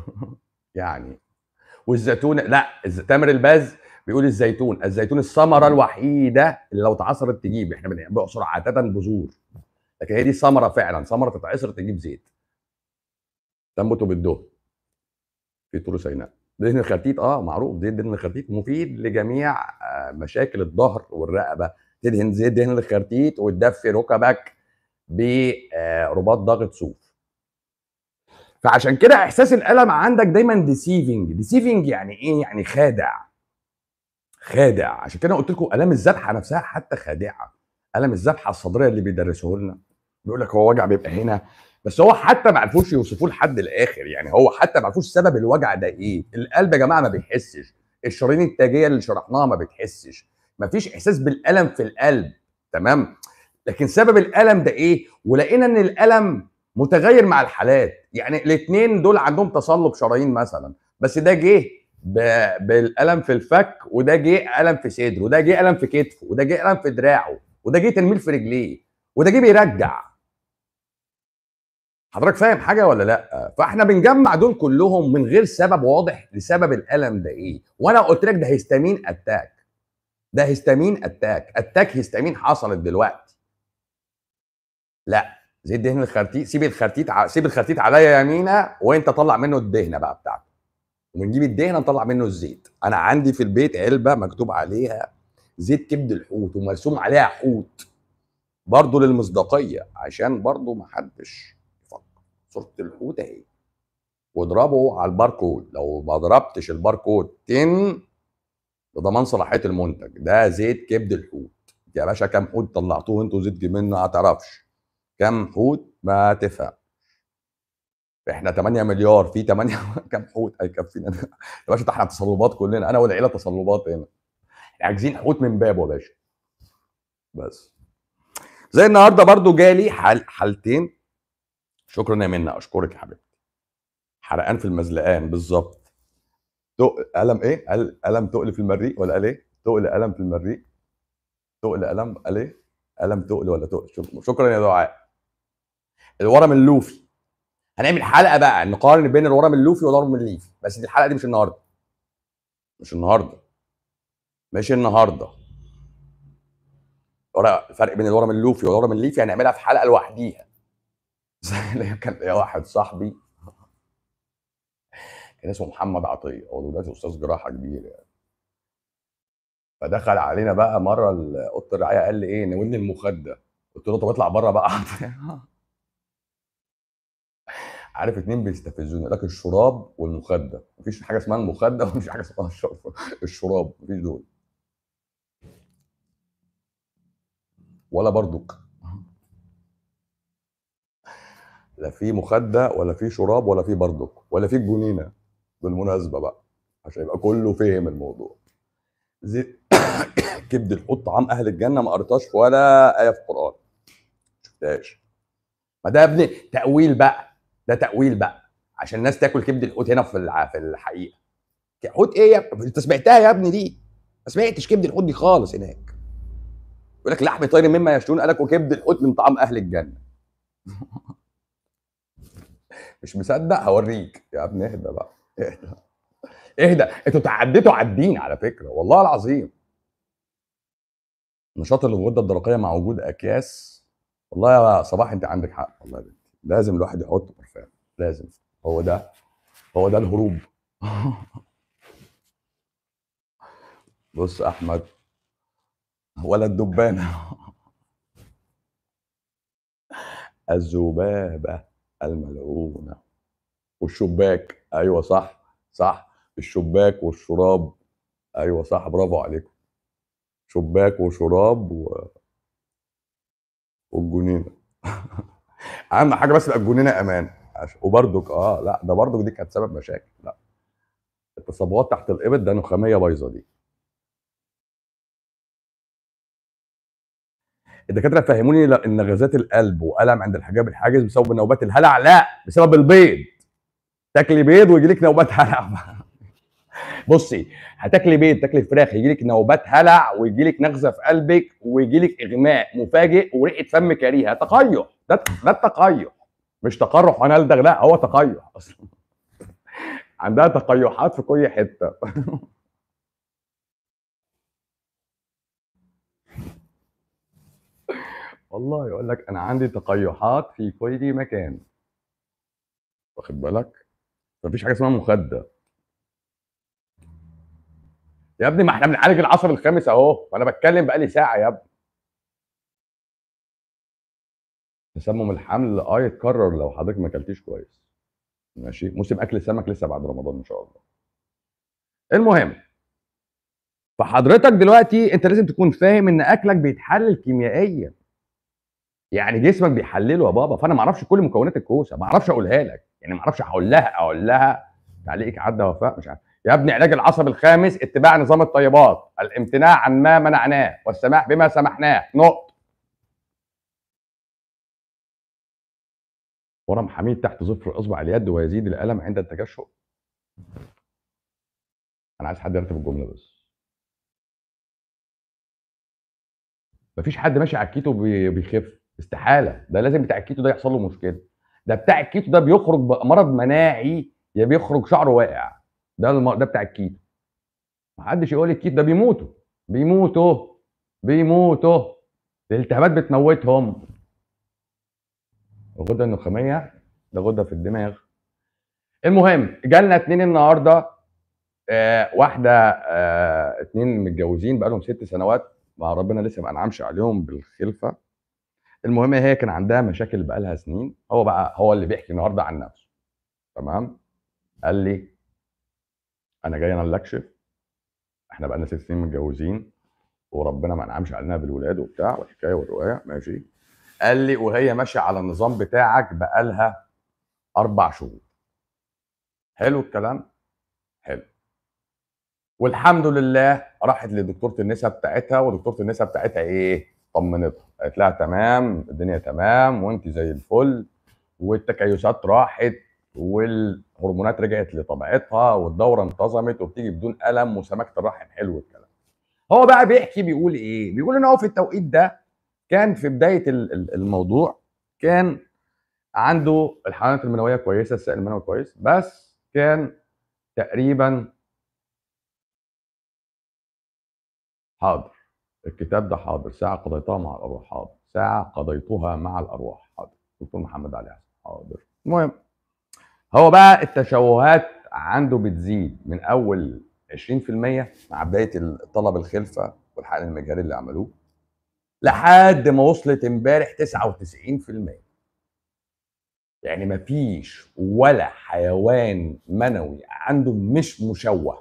يعني والزيتون لا تامر الباز بيقول الزيتون الزيتون الثمره الوحيده اللي لو اتعصرت تجيب احنا بنعصر عاده بذور لكن هي دي ثمره فعلا ثمره تتعصر تجيب زيت تنبت بالدهن في طور سيناء دهن الخرتيت اه معروف زيت دهن الخرتيت مفيد لجميع آه، مشاكل الظهر والرقبه تدهن زيت دهن الخرتيت وتدفي ركبك برباط ضغط صوف فعشان كده احساس الالم عندك دايما ديسيفنج ديسيفنج يعني ايه يعني خادع خادع عشان كده قلت لكم الام الذبحه نفسها حتى خادعه الم الذبحه الصدريه اللي بيدرسوه لنا بيقول لك هو وجع بيبقى هنا بس هو حتى ما عرفوش يوصفوه لحد الاخر يعني هو حتى ما عرفوش سبب الوجع ده ايه القلب يا جماعه ما بيحسش الشرايين التاجيه اللي شرحناها ما بتحسش ما فيش احساس بالالم في القلب تمام لكن سبب الالم ده ايه ولقينا ان الالم متغير مع الحالات يعني الاثنين دول عندهم تصلب شرايين مثلا بس ده جه بالالم في الفك وده جه الم في صدره وده جه الم في كتفه وده جه الم في دراعه وده جه تنميل في رجليه وده جه بيرجع حضرتك فاهم حاجه ولا لا فاحنا بنجمع دول كلهم من غير سبب واضح لسبب الالم ده ايه وانا قلت لك ده هيستامين اتاك ده هيستامين اتاك اتاك هيستامين حصلت دلوقتي لا زيت دهن الخرتيت سيب الخرتيت ع... سيب الخرتيت عليا يمينه وانت طلع منه الدهنه بقى بتاعته ونجيب الدهنه نطلع منه الزيت انا عندي في البيت علبه مكتوب عليها زيت كبد الحوت ومرسوم عليها حوت برضه للمصداقيه عشان برضه ما حدش يفكر صوره الحوت اهي واضربه على الباركود لو ما ضربتش الباركود تن بضمان صلاحيه المنتج ده زيت كبد الحوت يا باشا كام حوت طلعتوه انتوا زيت جبنه ما تعرفش كام حوت ما تفهم احنا 8 مليار في 8 كام حوت هيكفينا يا باشا ده احنا تصلبات كلنا انا والعيله تصلبات هنا عاجزين حوت من بابه يا باشا بس زي النهارده برضو جالي حال حالتين شكرا يا منى اشكرك يا حبيبتي حرقان في المزلقان بالظبط الم ايه قال الم تقل في المريء ولا قال ايه تقل الم في المريء تقل الم قال ايه الم تقل ولا تقل شكرا يا دعاء الورم اللوفي هنعمل حلقه بقى نقارن بين الورم اللوفي والورم الليفي بس دي الحلقه دي مش النهارده مش النهارده مش النهارده الفرق بين الورم اللوفي والورم الليفي هنعملها في حلقه لوحديها زي كان ليا واحد صاحبي كان اسمه محمد عطيه هو دلوقتي استاذ جراحه كبير يعني فدخل علينا بقى مره اوضه الرعايه قال لي ايه ناولني المخده قلت له طب اطلع بره بقى عارف اتنين بيستفزوني لك الشراب والمخده مفيش حاجه اسمها المخده ومفيش حاجه اسمها الشراب مفيش دول ولا برضك لا في مخده ولا في شراب ولا في بردك ولا في جنينه بالمناسبه بقى عشان يبقى كله فهم الموضوع زي كبد الحوت طعام اهل الجنه ما قريتهاش في ولا ايه في القران شفتهاش ما ده يا ابني تاويل بقى ده تاويل بقى عشان الناس تاكل كبد الحوت هنا في الع- في الحقيقه حوت ايه يا ابني انت سمعتها يا ابني دي ما سمعتش كبد الحوت دي خالص هناك يقول لك لحم طير مما يشتهون قال لك وكبد الحوت من طعام اهل الجنه مش مصدق هوريك يا ابني اهدى بقى اهدى اهدى انتوا تعديتوا على الدين على فكره والله العظيم نشاط الغده الدرقيه مع وجود اكياس والله يا صباح انت عندك حق والله يا بنتي لازم الواحد يحط برفان لازم هو ده هو ده الهروب بص احمد ولا الدبانه الذبابه الملعونه والشباك ايوه صح صح الشباك والشراب ايوه صح برافو عليكم شباك وشراب و... والجنينه اهم حاجه بس يبقى الجنينه امان عش- وبردك اه لا ده بردك دي كانت سبب مشاكل لا التصبغات تحت الابط ده نخاميه بايظه دي الدكاتره فهموني لا- ان غازات القلب والم عند الحجاب الحاجز بسبب نوبات الهلع لا بسبب البيض تاكلي بيض ويجي لك نوبات هلع بصي هتاكلي بيض تاكلي فراخ يجي لك نوبات هلع ويجي لك نغزه في قلبك ويجي لك اغماء مفاجئ وريحه فم كريهه تقيح ده ده التقيح مش تقرح وانا الدغ لا هو تقيح اصلا عندها تقيحات في كل حته والله يقول لك انا عندي تقيحات في كل مكان واخد بالك مفيش حاجه اسمها مخده يا ابني ما احنا بنعالج العصب الخامس اهو وانا بتكلم بقالي ساعه يا ابني تسمم الحمل اه يتكرر لو حضرتك ما اكلتيش كويس ماشي موسم اكل السمك لسه بعد رمضان ان شاء الله المهم فحضرتك دلوقتي انت لازم تكون فاهم ان اكلك بيتحلل كيميائيا يعني جسمك بيحلله يا بابا فانا ما اعرفش كل مكونات الكوسه ما اعرفش اقولها لك يعني ما اعرفش هقول لها اقول لها تعليقك عدى وفاء مش عارف يا ابني علاج العصب الخامس اتباع نظام الطيبات الامتناع عن ما منعناه والسماح بما سمحناه نقط ورم حميد تحت ظفر اصبع اليد ويزيد الالم عند التجشؤ انا عايز حد يرتب الجمله بس مفيش حد ماشي على الكيتو بي- بيخف استحاله ده لازم بتاع الكيتو ده يحصل له مشكله ده بتاع الكيتو ده بيخرج بمرض مناعي يا بيخرج شعره واقع ده الم... ده بتاع الكيتو محدش يقول الكيتو ده بيموتوا بيموتوا بيموتوا الالتهابات بتموتهم الغده النخاميه ده غده في الدماغ المهم جالنا اتنين النهارده آه واحده آه اتنين متجوزين بقالهم ست سنوات مع ربنا لسه ما انعمش عليهم بالخلفه المهم هي كان عندها مشاكل بقالها سنين هو بقى هو اللي بيحكي النهارده عن نفسه تمام قال لي انا جاي انا اللي اكشف احنا بقالنا ست سنين متجوزين وربنا ما انعمش علينا بالولاد وبتاع والحكايه والروايه ماشي قال لي وهي ماشيه على النظام بتاعك بقالها اربع شهور حلو الكلام حلو والحمد لله راحت لدكتوره النساء بتاعتها ودكتوره النساء بتاعتها ايه طمنتها قالت لها تمام الدنيا تمام وانت زي الفل والتكيسات راحت والهرمونات رجعت لطبيعتها والدوره انتظمت وبتيجي بدون الم وسمكه الرحم حلو الكلام هو بقى بيحكي بيقول ايه بيقول ان هو في التوقيت ده كان في بدايه ال- ال- الموضوع كان عنده الحيوانات المنويه كويسه السائل المنوي كويس بس كان تقريبا حاضر الكتاب ده حاضر ساعة قضيتها مع الأرواح حاضر ساعة قضيتها مع الأرواح حاضر دكتور محمد علي حسن حاضر المهم هو بقى التشوهات عنده بتزيد من أول 20% مع بداية الطلب الخلفة والحقن المجهري اللي عملوه لحد ما وصلت امبارح 99% يعني مفيش ولا حيوان منوي عنده مش مشوه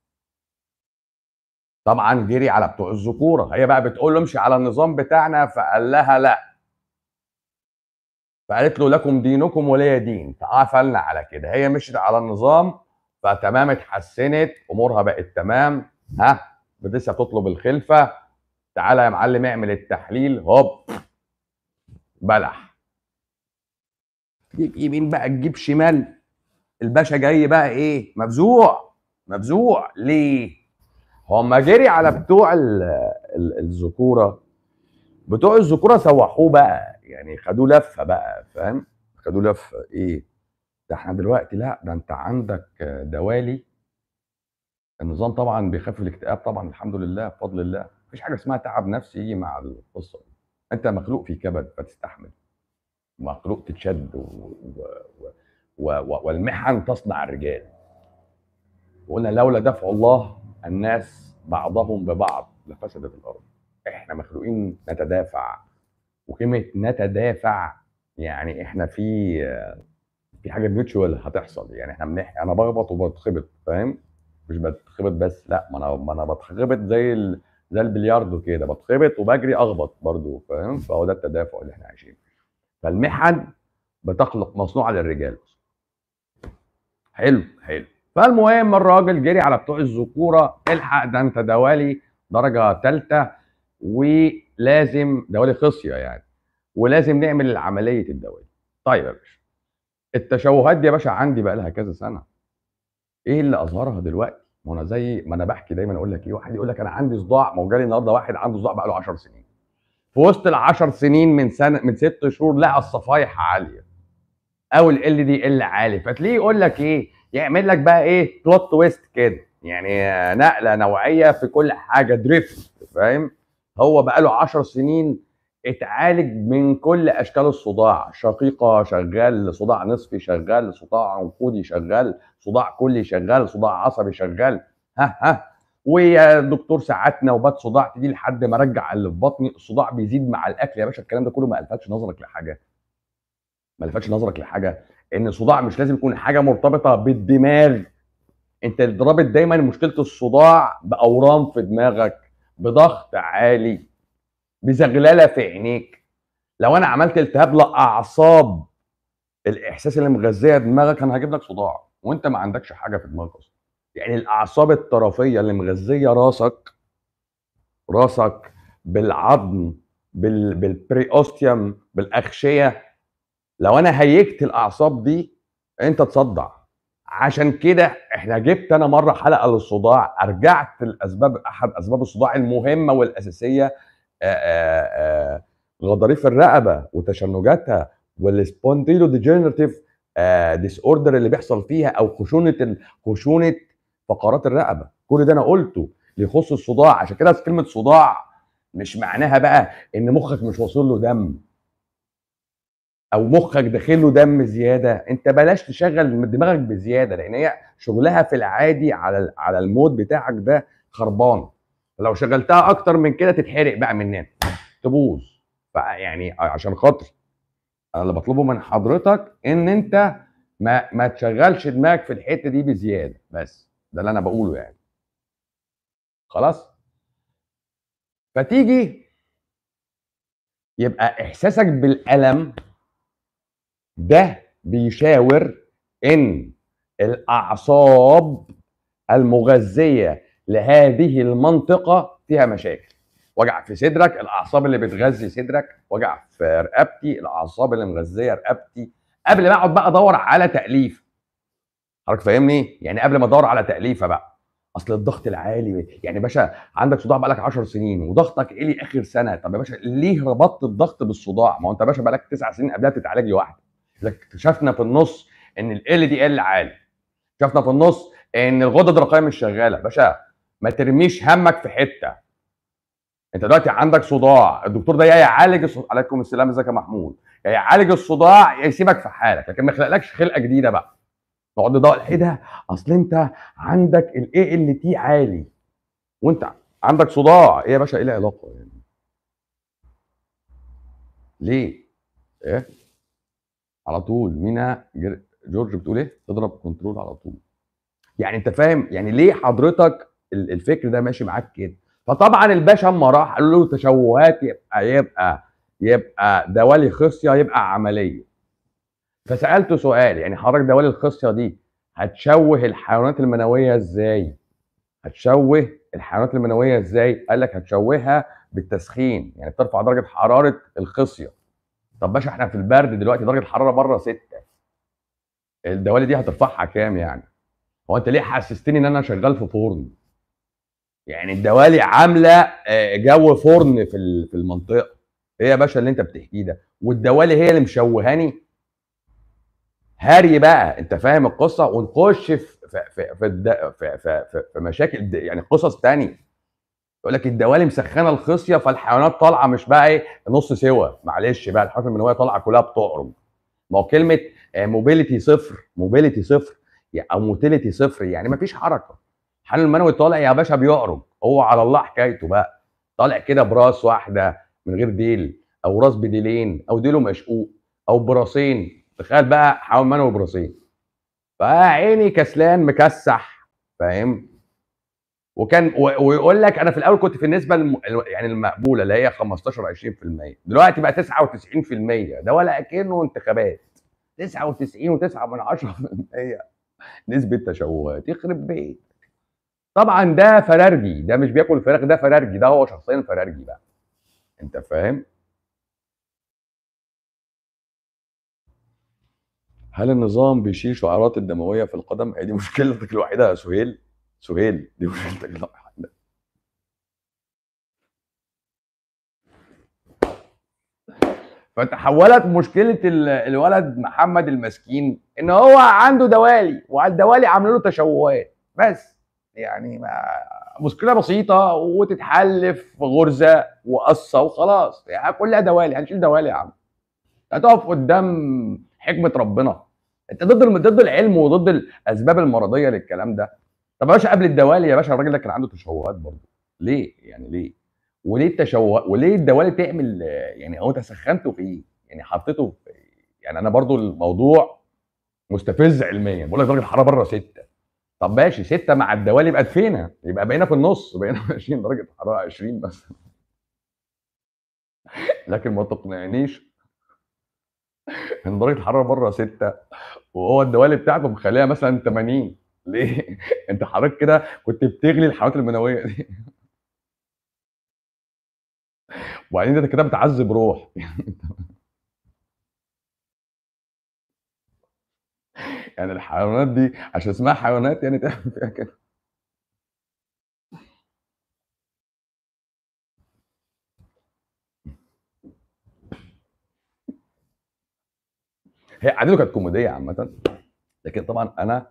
طبعا جري على بتوع الذكوره هي بقى بتقول له امشي على النظام بتاعنا فقال لها لا فقالت له لكم دينكم ولي دين فقفلنا على كده هي مشيت على النظام فتمام اتحسنت امورها بقت تمام ها لسه تطلب الخلفه تعالى يا معلم اعمل التحليل هوب بلح تجيب يمين بقى تجيب شمال الباشا جاي بقى ايه مفزوع مفزوع ليه هما جري على بتوع الذكوره بتوع الذكوره سوحوه بقى يعني خدوه لفه بقى فاهم خدوه لفه ايه ده احنا دلوقتي لا ده انت عندك دوالي النظام طبعا بيخفف الاكتئاب طبعا الحمد لله بفضل الله مفيش حاجه اسمها تعب نفسي يجي مع القصه دي انت مخلوق في كبد فتستحمل مخلوق تتشد و... و... و... و... والمحن تصنع الرجال وقلنا لولا دفع الله الناس بعضهم ببعض لفسدت الارض احنا مخلوقين نتدافع وكلمه نتدافع يعني احنا في في حاجه ميوتشوال هتحصل يعني احنا بنح... انا بخبط وبتخبط فاهم مش بتخبط بس لا ما انا ما انا بتخبط زي ال... زي البلياردو كده بتخبط وبجري اخبط برضو فاهم فهو ده التدافع اللي احنا عايشينه فالمحن بتخلق مصنوعه للرجال حلو حلو فالمهم الراجل جري على بتوع الذكوره الحق ده انت دوالي درجه ثالثه ولازم دوالي خصيه يعني ولازم نعمل عمليه الدوالي طيب يا باشا التشوهات دي يا باشا عندي بقى لها كذا سنه ايه اللي اظهرها دلوقتي ما انا زي ما انا بحكي دايما اقول لك ايه واحد يقول لك انا عندي صداع ما هو جالي النهارده واحد عنده صداع بقى له 10 سنين في وسط ال 10 سنين من سنه من ست شهور لقى الصفايح عاليه او ال دي ال عالي فتلاقيه يقول لك ايه يعمل لك بقى ايه بلوت تويست كده يعني نقله نوعيه في كل حاجه دريفت فاهم هو بقى له 10 سنين اتعالج من كل اشكال الصداع شقيقه شغال صداع نصفي شغال صداع عنقودي شغال صداع كلي شغال صداع عصبي شغال ها ها ويا دكتور ساعات نوبات صداع تيجي لحد ما ارجع اللي في بطني الصداع بيزيد مع الاكل يا باشا الكلام ده كله ما الفتش نظرك لحاجه ما لفتش نظرك لحاجه ان الصداع مش لازم يكون حاجه مرتبطه بالدماغ انت رابط دايما مشكله الصداع باورام في دماغك بضغط عالي بزغلله في عينيك لو انا عملت التهاب لاعصاب الاحساس اللي مغذيه دماغك انا هجيب لك صداع وانت ما عندكش حاجه في دماغك اصلا يعني الاعصاب الطرفيه اللي مغذيه راسك راسك بالعظم بال بالبريوستيوم بالاغشيه لو انا هيجت الاعصاب دي انت تصدع عشان كده احنا جبت انا مره حلقه للصداع ارجعت الاسباب احد اسباب الصداع المهمه والاساسيه غضاريف الرقبه وتشنجاتها والسبونديلو ديجنراتيف ديس اوردر اللي بيحصل فيها او خشونه خشونه فقرات الرقبه كل ده انا قلته ليخص الصداع عشان كده كلمه صداع مش معناها بقى ان مخك مش واصل له دم او مخك داخل له دم زياده انت بلاش تشغل دماغك بزياده لان هي شغلها في العادي على على المود بتاعك ده خربان لو شغلتها اكتر من كده تتحرق بقى مننا تبوظ فيعني عشان خاطر انا اللي بطلبه من حضرتك ان انت ما ما تشغلش دماغك في الحته دي بزياده بس ده اللي انا بقوله يعني خلاص فتيجي يبقى احساسك بالالم ده بيشاور ان الاعصاب المغذيه لهذه المنطقه فيها مشاكل وجع في صدرك الاعصاب اللي بتغذي صدرك وجع في رقبتي الاعصاب اللي مغذيه رقبتي قبل ما اقعد بقى ادور على تاليف حضرتك فاهمني يعني قبل ما ادور على تاليفه بقى اصل الضغط العالي يعني باشا عندك صداع بقالك 10 سنين وضغطك عالي اخر سنه طب يا باشا ليه ربطت الضغط بالصداع ما هو انت يا باشا بقالك 9 سنين قبلها بتتعالج لوحدك اكتشفنا في النص ان ال دي ال عالي اكتشفنا في النص ان الغدد الدرقيه مش شغاله باشا ما ترميش همك في حته انت دلوقتي عندك صداع الدكتور ده يا يعالج الصداع عليكم السلام ازيك يا محمود يا يعالج الصداع يا يسيبك في حالك لكن ما يخلقلكش خلقه جديده بقى نقعد ندور ايه ده اصل انت عندك الاي ال تي عالي وانت عندك صداع ايه يا باشا ايه العلاقه يعني ليه ايه على طول مينا جورج بتقول ايه تضرب كنترول على طول يعني انت فاهم يعني ليه حضرتك الفكر ده ماشي معاك كده فطبعا الباشا اما راح قالوا له تشوهات يبقى يبقى يبقى دوالي خصيه يبقى عمليه فسالته سؤال يعني حضرتك دوالي الخصيه دي هتشوه الحيوانات المنويه ازاي هتشوه الحيوانات المنويه ازاي قال لك هتشوهها بالتسخين يعني ترفع درجه حراره الخصيه طب باشا احنا في البرد دلوقتي درجه الحراره بره 6 الدوالي دي هترفعها كام يعني هو انت ليه حسستني ان انا شغال في فرن يعني الدوالي عامله آه، جو فرن في في المنطقه ايه يا باشا اللي انت بتحكيه ده والدوالي هي اللي مشوهاني هاري بقى انت فاهم القصه ونخش في في في في, في, في, في مشاكل يعني قصص تانية يقول لك الدوالي مسخنه الخصيه فالحيوانات طالعه مش بقى ايه نص سوا معلش بقى الحيوانات المنويه طالعه كلها بتعرج ما هو كلمه موبيليتي صفر موبيليتي صفر او موتيليتي صفر يعني ما فيش حركه الحيوان المنوي طالع يا باشا بيعرج هو على الله حكايته بقى طالع كده براس واحده من غير ديل او راس بديلين او ديله مشقوق او براسين تخيل بقى حيوان منوي براسين فعيني كسلان مكسح فاهم وكان ويقول لك انا في الاول كنت في النسبه الم... يعني المقبوله اللي هي 15 20% دلوقتي بقى 99% ده ولا اكنه انتخابات 99 و9 من 10% نسبه تشوهات يخرب بيت طبعا ده فرارجي ده مش بياكل فراخ ده فرارجي ده هو شخصيا فرارجي بقى انت فاهم هل النظام بيشيل شعارات الدمويه في القدم هي دي مشكلتك الوحيده يا سهيل سهيل دي مشكلتك الوحيده فتحولت مشكله الولد محمد المسكين ان هو عنده دوالي وعلى الدوالي عاملين له تشوهات بس يعني ما مشكله بسيطه وتتحل في غرزه وقصه وخلاص يعني كلها دوالي هنشيل دوالي يا عم هتقف قدام حكمه ربنا انت ضد ضد العلم وضد الاسباب المرضيه للكلام ده طب يا باشا قبل الدوالي يا باشا الراجل ده كان عنده تشوهات برضه ليه يعني ليه وليه التشوه وليه الدوالي تعمل يعني هو تسخنته في ايه يعني حطيته في يعني انا برضو الموضوع مستفز علميا بقول لك درجه الحراره بره 6 طب ماشي 6 مع الدوالي بقت فين يبقى بقينا في النص بقينا ماشيين درجه الحراره 20 بس لكن ما تقنعنيش ان درجه الحراره بره 6 وهو الدوالي بتاعته مخليها مثلا 80 ليه؟ انت حضرتك كده كنت بتغلي الحيوانات المنويه دي وبعدين انت كده بتعذب روح يعني الحيوانات دي عشان اسمها حيوانات يعني تعمل فيها كده هي قعدته كانت كوميديه عامه لكن طبعا انا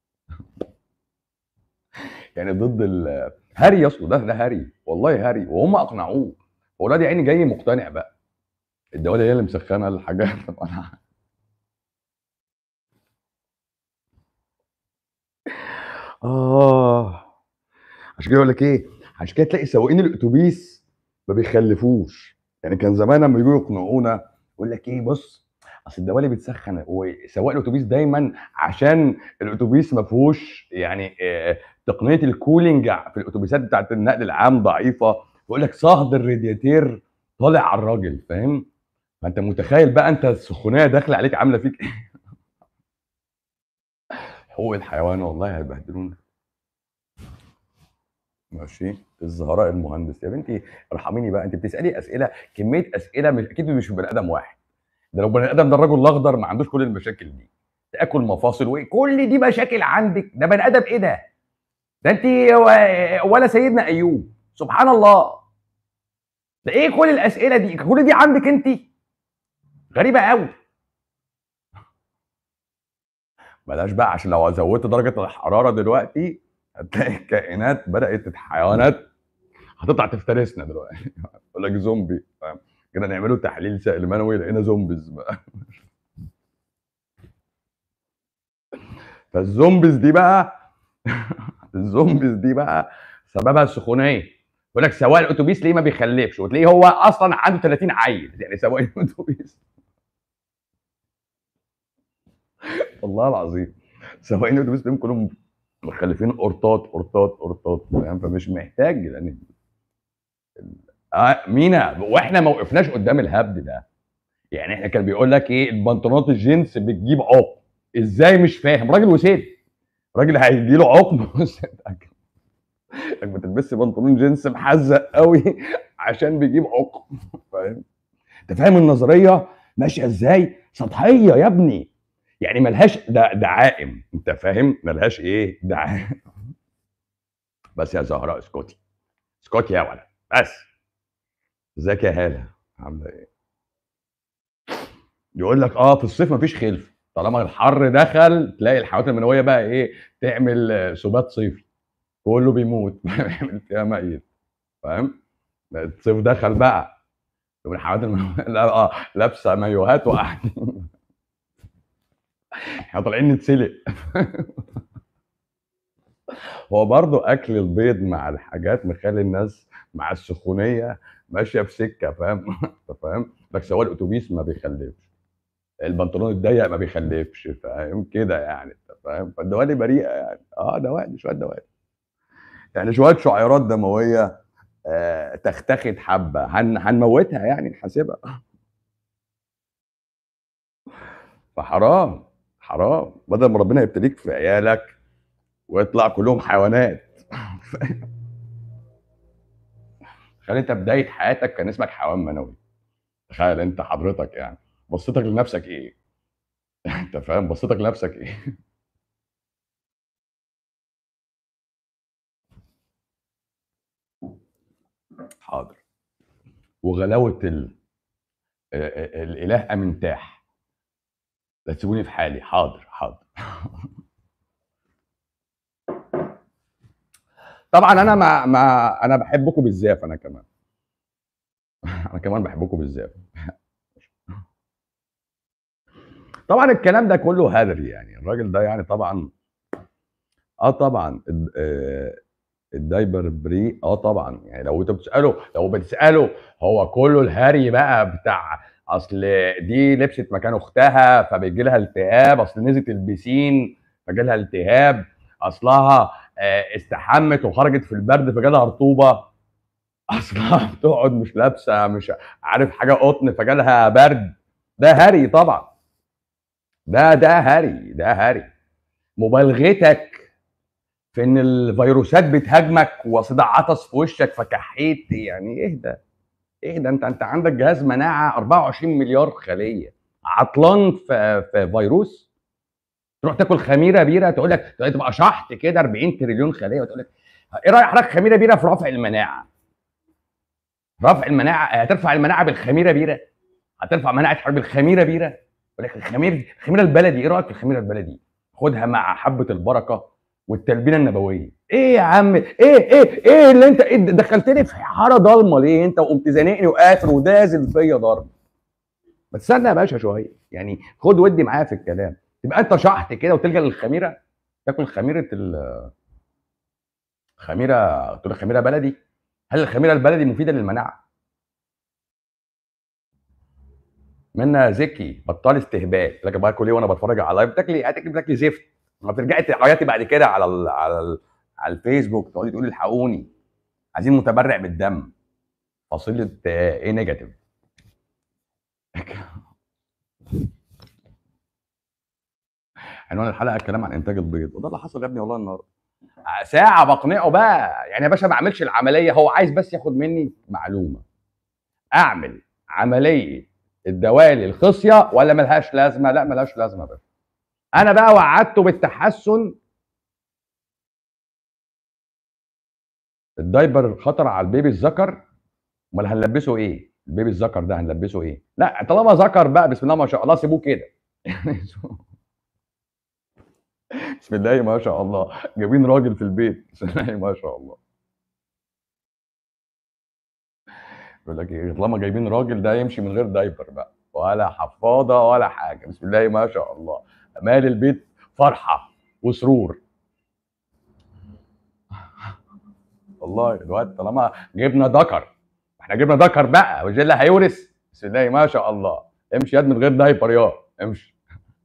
يعني ضد ال هاري يا اسطى ده ده هاري والله هاري وهم اقنعوه هو الواد يا عيني جاي مقتنع بقى الدوله هي اللي مسخنه الحاجات طبعا اه عشان كده يقول لك ايه عشان كده تلاقي سواقين الاتوبيس ما بيخلفوش يعني كان زمان لما يجوا يقنعونا يقول لك ايه بص اصل الدوالي بتسخن وسواق الاتوبيس دايما عشان الاتوبيس ما فيهوش يعني آه تقنيه الكولينج في الاتوبيسات بتاعت النقل العام ضعيفه يقول لك صهد الرادياتير طالع على الراجل فاهم فانت متخيل بقى انت السخونيه داخله عليك عامله فيك ايه حقوق الحيوان والله هيبهدلونا ماشي الزهراء المهندس يا بنتي ارحميني بقى انت بتسالي اسئله كميه اسئله مش اكيد مش بني ادم واحد ده لو بني ادم ده الرجل الاخضر ما عندوش كل المشاكل دي تاكل مفاصل وايه كل دي مشاكل عندك ده بني ادم ايه ده ده انت ولا سيدنا ايوب سبحان الله ده ايه كل الاسئله دي كل دي عندك انت غريبه قوي بلاش بقى عشان لو زودت درجه الحراره دلوقتي هتلاقي الكائنات بدات الحيوانات هتطلع تفترسنا دلوقتي يقول لك زومبي فاهم كده نعمله تحليل سائل منوي لقينا زومبيز بقى فالزومبيز دي بقى الزومبيز دي بقى سببها السخونيه يقول لك سواق الاتوبيس ليه ما بيخلفش وتلاقيه هو اصلا عنده 30 عيل يعني سواق الاتوبيس والله العظيم سواقين الاتوبيس تلاقيهم كلهم مخلفين قرطات قرطات قرطات فاهم فمش محتاج لان آه مينا واحنا ما وقفناش قدام الهبد ده يعني احنا كان بيقول لك ايه البنطلونات الجينز بتجيب عقم ازاي مش فاهم راجل وست راجل هيجي له عقم بص انك ما تلبسش بنطلون جينز محزق قوي عشان بيجيب عقم فاهم انت فاهم النظريه ماشيه ازاي سطحيه يا ابني يعني ملهاش ده دعائم انت فاهم ملهاش ايه دعائم بس يا زهراء اسكتي اسكتي يا ولد بس ازيك يا هاله عامله ايه يقول لك اه في الصيف مفيش خلف طالما الحر دخل تلاقي الحيوانات المنويه بقى ايه تعمل آه، سبات صيفي كله بيموت يعمل فيها ميت فاهم الصيف دخل بقى يقوم الحيوانات المنويه لا اه لابسه مايوهات وقاعدين احنا طالعين نتسلق هو برضو اكل البيض مع الحاجات مخلي الناس مع السخونيه ماشيه في سكه فاهم انت فاهم بس هو الاتوبيس ما بيخلفش البنطلون الضيق ما بيخلفش فاهم كده يعني انت فاهم فالدوالي بريئه يعني اه دوالي شويه دوالي يعني شويه شعيرات دمويه آه تختخت حبه هن هنموتها يعني نحاسبها فحرام حرام بدل ما ربنا يبتليك في عيالك ويطلع كلهم حيوانات تخيل انت بدايه حياتك كان اسمك حيوان منوي تخيل انت حضرتك يعني بصيتك لنفسك ايه انت فاهم بصيتك لنفسك ايه حاضر وغلاوه ال... ال- الاله امنتاح لا تسيبوني في حالي حاضر حاضر طبعا انا ما ما انا بحبكم بالزاف انا كمان انا كمان بحبكم بالزاف طبعا الكلام ده كله هدري يعني الراجل ده يعني طبعا اه طبعا الد- آه، الدايبر بري اه طبعا يعني لو انت بتساله لو بتساله هو كله الهري بقى بتاع اصل دي لبست مكان اختها فبيجي لها التهاب اصل نزلت البسين فجي لها التهاب اصلها آه، استحمت وخرجت في البرد فجالها رطوبه اصلها بتقعد مش لابسه مش عارف حاجه قطن فجالها برد ده هري طبعا ده ده هري ده هري مبالغتك في ان الفيروسات بتهاجمك وصداع عطس في وشك فكحيت يعني اهدى اهدى انت انت عندك جهاز مناعه 24 مليار خليه عطلان في, في فيروس تروح تاكل خميره بيره تقول لك تبقى شحط كده 40 تريليون خليه وتقول لك ايه رايك حضرتك خميره بيره في رفع المناعه رفع المناعه هترفع المناعه بالخميره بيره هترفع مناعه حرب الخميره بيره يقول لك الخميره الخميره البلدي ايه رايك في الخميره البلدي خدها مع حبه البركه والتلبينه النبويه ايه يا عم ايه ايه ايه اللي انت إيه دخلتني في حاره ضلمه ليه انت وقمت زانقني وقافل ودازل فيا ضرب ما تستنى يا باشا شويه يعني خد ودي معايا في الكلام تبقى انت شحت كده وتلجا للخميره تاكل خميره ال خميره تقول خميره بلدي هل الخميره البلدي مفيده للمناعه منى زكي بطل استهبال لك باكل ايه وانا بتفرج على لايف بتاكلي هتاكلي بتاكلي زفت ما بترجعي تعيطي بعد كده على ال على ال على الفيسبوك تقعدي تقولي الحقوني عايزين متبرع بالدم فصيله آه، ايه نيجاتيف عنوان الحلقه الكلام عن انتاج البيض وده اللي حصل يا ابني والله النهارده ساعه بقنعه بقى يعني يا باشا ما اعملش العمليه هو عايز بس ياخد مني معلومه اعمل عمليه الدوالي الخصيه ولا ملهاش لازمه لا ملهاش لازمه يا باشا انا بقى وعدته بالتحسن الدايبر خطر على البيبي الذكر امال هنلبسه ايه البيبي الذكر ده هنلبسه ايه لا طالما ذكر بقى بسم الله ما شاء الله سيبوه كده بسم الله ما شاء الله جايبين راجل في البيت بسم الله ما شاء الله يقول لك ايه طالما جايبين راجل ده يمشي من غير دايبر بقى ولا حفاضه ولا حاجه بسم الله ما شاء الله مال البيت فرحه وسرور والله الواد طالما جبنا ذكر احنا جبنا ذكر بقى والجيل هيورث بسم الله ما شاء الله امشي ياد من غير دايبر يا امشي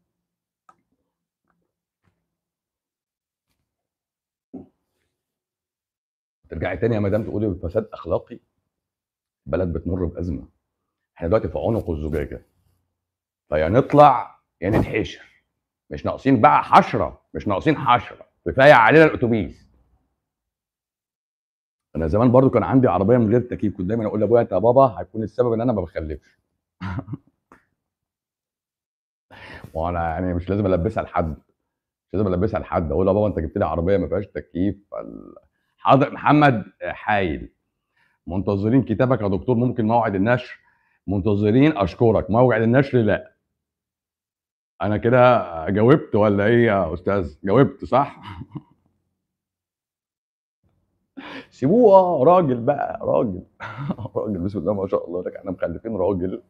ترجعي تاني يا مدام تقولي فساد اخلاقي بلد بتمر بازمه احنا دلوقتي في عنق الزجاجه فيا نطلع يا نتحشر مش ناقصين بقى حشره مش ناقصين حشره كفايه علينا الاتوبيس انا زمان برضو كان عندي عربيه من غير تكييف كنت دايما اقول لابويا انت يا بابا هيكون السبب ان انا ما بخلفش وانا يعني مش لازم البسها لحد مش لازم البسها لحد اقول يا بابا انت جبت لي عربيه ما فيهاش تكييف فال- حاضر محمد حايل منتظرين كتابك يا دكتور ممكن موعد النشر منتظرين اشكرك موعد النشر لا انا كده جاوبت ولا ايه يا استاذ جاوبت صح سيبوه اه راجل بقى راجل راجل بسم الله ما شاء الله لك احنا مخلفين راجل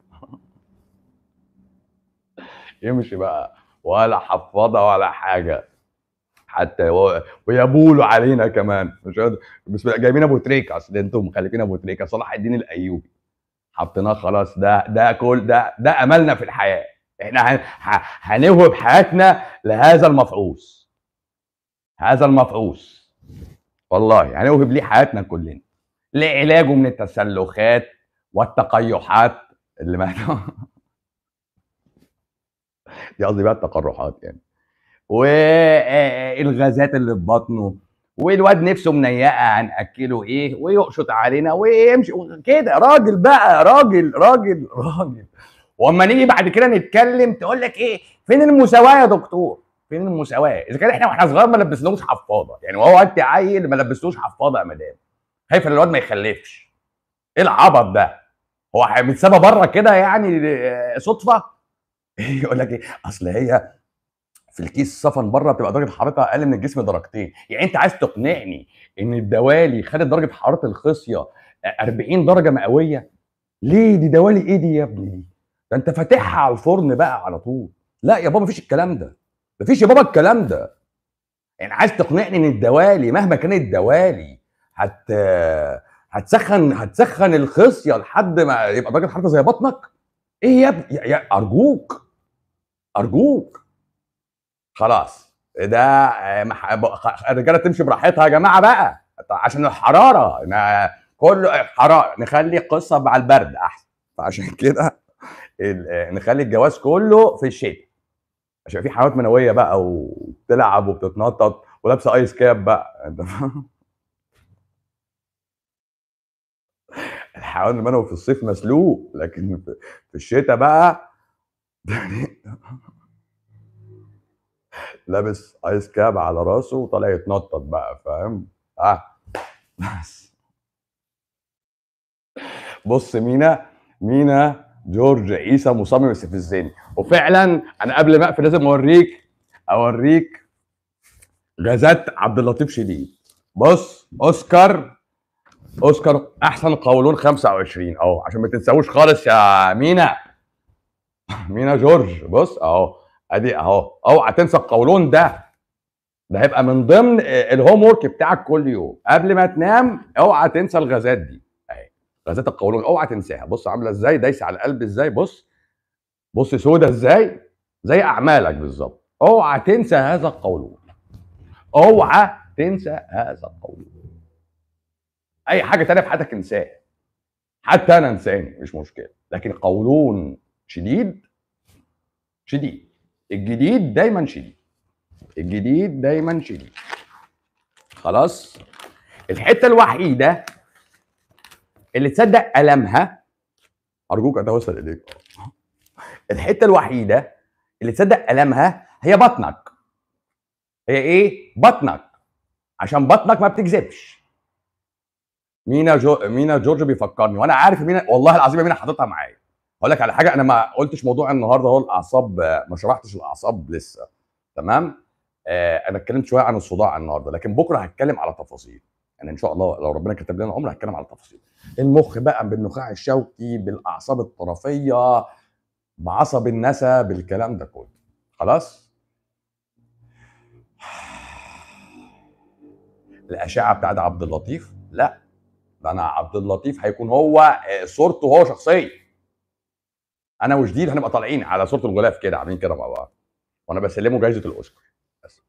يمشي بقى ولا حفاضه ولا حاجه حتى و- ويبولوا علينا كمان مش قادر بس جايبين ابو تريكه اصل انتم مخلفين ابو تريكه صلاح الدين الايوبي حطيناه خلاص ده ده كل ده ده املنا في الحياه احنا هن- ه- هنوهب حياتنا لهذا المفعوص هذا المفعوص والله هنوهب ليه حياتنا كلنا لعلاجه من التسلخات والتقيحات اللي ما دي قصدي بقى التقرحات يعني والغازات اللي في بطنه والواد نفسه منيقه هناكله ايه ويقشط علينا ويمشي كده راجل بقى راجل راجل راجل واما نيجي بعد كده نتكلم تقول لك ايه فين المساواه يا دكتور فين المساواه اذا كان احنا واحنا صغار ما لبسناهوش حفاضه يعني وهو انت عيل ما لبستوش حفاضه يا مدام خايف ان الواد ما يخلفش ايه العبط ده هو متسابه بره كده يعني آه، صدفه يقول لك ايه اصل هي في الكيس صفن بره بتبقى درجه حرارتها اقل من الجسم درجتين يعني انت عايز تقنعني ان الدوالي خدت درجه حراره الخصيه 40 درجه مئويه ليه دي دوالي ايه دي يا ابني دي ده انت فاتحها على الفرن بقى على طول لا يا بابا مفيش الكلام ده مفيش يا بابا الكلام ده يعني عايز تقنعني ان الدوالي مهما كانت الدوالي هت هتسخن هتسخن الخصيه لحد ما يبقى درجه حرارتها زي بطنك ايه يا ابني يا- يا ارجوك ارجوك خلاص ده آه، مح- ب- خ- الرجاله تمشي براحتها يا جماعه بقى عشان الحراره نا- كله حراره نخلي قصه مع البرد احسن فعشان كده ال- آه، نخلي الجواز كله في الشتاء عشان في حيوانات منويه بقى وبتلعب وبتتنطط ولابسه ايس كاب بقى انت فاهم؟ الحيوان المنوي في الصيف مسلوق لكن في- في الشتاء بقى لابس ايس كاب على راسه وطالع يتنطط بقى فاهم اه بس بص مينا مينا جورج عيسى مصمم يستفزني وفعلا انا قبل ما اقفل لازم اوريك اوريك غازات عبد اللطيف شديد بص اوسكار اوسكار احسن قولون 25 اهو عشان ما تنساوش خالص يا مينا مينا جورج بص اهو ادي اهو اوعى تنسى القولون ده ده هيبقى من ضمن الهوم ورك بتاعك كل يوم قبل ما تنام اوعى تنسى الغازات دي اهي غازات القولون اوعى تنساها بص عامله ازاي دايسه على القلب ازاي بص بص سودا ازاي زي اعمالك بالظبط اوعى تنسى هذا القولون اوعى تنسى هذا القولون اي حاجه تانية في حياتك انساها حتى انا انساني مش مشكله لكن قولون شديد شديد الجديد دايما شديد الجديد دايما شديد خلاص الحته الوحيده اللي تصدق المها ارجوك اتوسل اليك الحته الوحيده اللي تصدق المها هي بطنك هي ايه بطنك عشان بطنك ما بتكذبش مينا جو مينا جورج بيفكرني وانا عارف مينا والله العظيم مينا حاططها معايا اقول لك على حاجه انا ما قلتش موضوع النهارده هو الاعصاب آه، ما شرحتش الاعصاب لسه تمام آه انا اتكلمت شويه عن الصداع النهارده لكن بكره هتكلم على تفاصيل يعني ان شاء الله لو ربنا كتب لنا عمر هتكلم على تفاصيل المخ بقى بالنخاع الشوكي بالاعصاب الطرفيه بعصب النسا بالكلام ده كله خلاص الاشعه بتاعت عبد اللطيف لا ده انا عبد اللطيف هيكون هو آه، صورته هو شخصيا انا وجديد هنبقى طالعين على صوره الغلاف كده عاملين كده مع بعض وانا بسلمه جائزه الاوسكار بس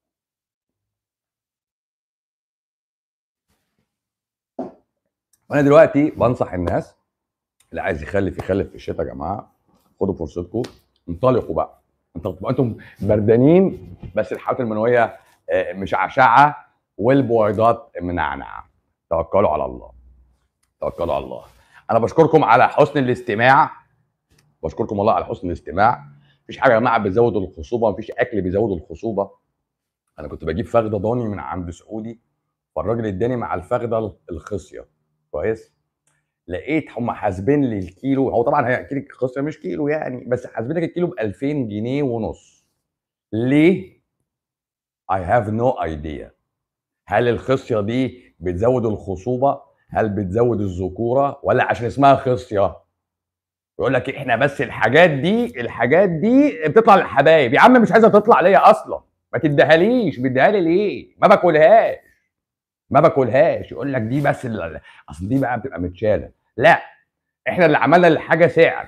وانا دلوقتي بنصح الناس اللي عايز يخلف يخلف في الشتاء يا جماعه خدوا فرصتكم انطلقوا بقى انتوا انتم بردانين بس الحيوانات المنويه آه، مشعشعه والبويضات منعنعه توكلوا على الله توكلوا على الله انا بشكركم على حسن الاستماع بشكركم والله على حسن الاستماع مفيش حاجه يا جماعه بتزود الخصوبه مفيش اكل بيزود الخصوبه انا كنت بجيب فخده ضاني من عند سعودي فالراجل اداني مع الفخده الخصيه كويس لقيت هم حاسبين لي الكيلو هو طبعا هي كيلو خصيه مش كيلو يعني بس حاسبين لك الكيلو ب 2000 جنيه ونص ليه؟ I have no idea هل الخصيه دي بتزود الخصوبه؟ هل بتزود الذكوره؟ ولا عشان اسمها خصيه؟ يقول لك احنا بس الحاجات دي الحاجات دي بتطلع للحبايب يا عم مش عايزه تطلع ليا اصلا ما تديهاليش بيديها لي ليه؟ ما باكلهاش ما باكلهاش يقول لك دي بس ال- اصل دي بقى بتبقى متشاله لا احنا اللي عملنا للحاجه سعر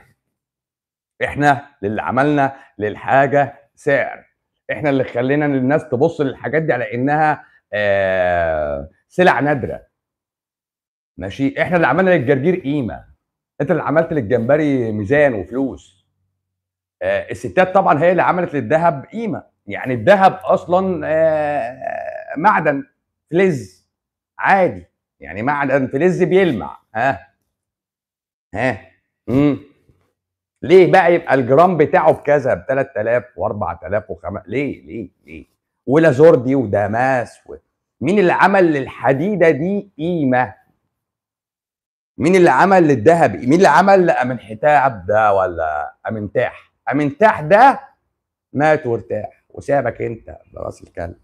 احنا اللي عملنا للحاجه سعر احنا اللي خلينا الناس تبص للحاجات دي على انها آه سلع نادره ماشي احنا اللي عملنا للجرجير قيمه انت اللي عملت للجمبري ميزان وفلوس آه الستات طبعا هي اللي عملت للذهب قيمه يعني الذهب اصلا آه معدن فلز عادي يعني معدن فلز بيلمع ها ها امم ليه بقى يبقى الجرام بتاعه بكذا ب 3000 و4000 و5 ليه ليه ليه ولازوردي ودماس و... مين اللي عمل للحديده دي قيمه مين اللي عمل للذهب مين اللي عمل لامنحتاب ده ولا امنتاح امنتاح ده مات وارتاح وسابك انت براس الكلب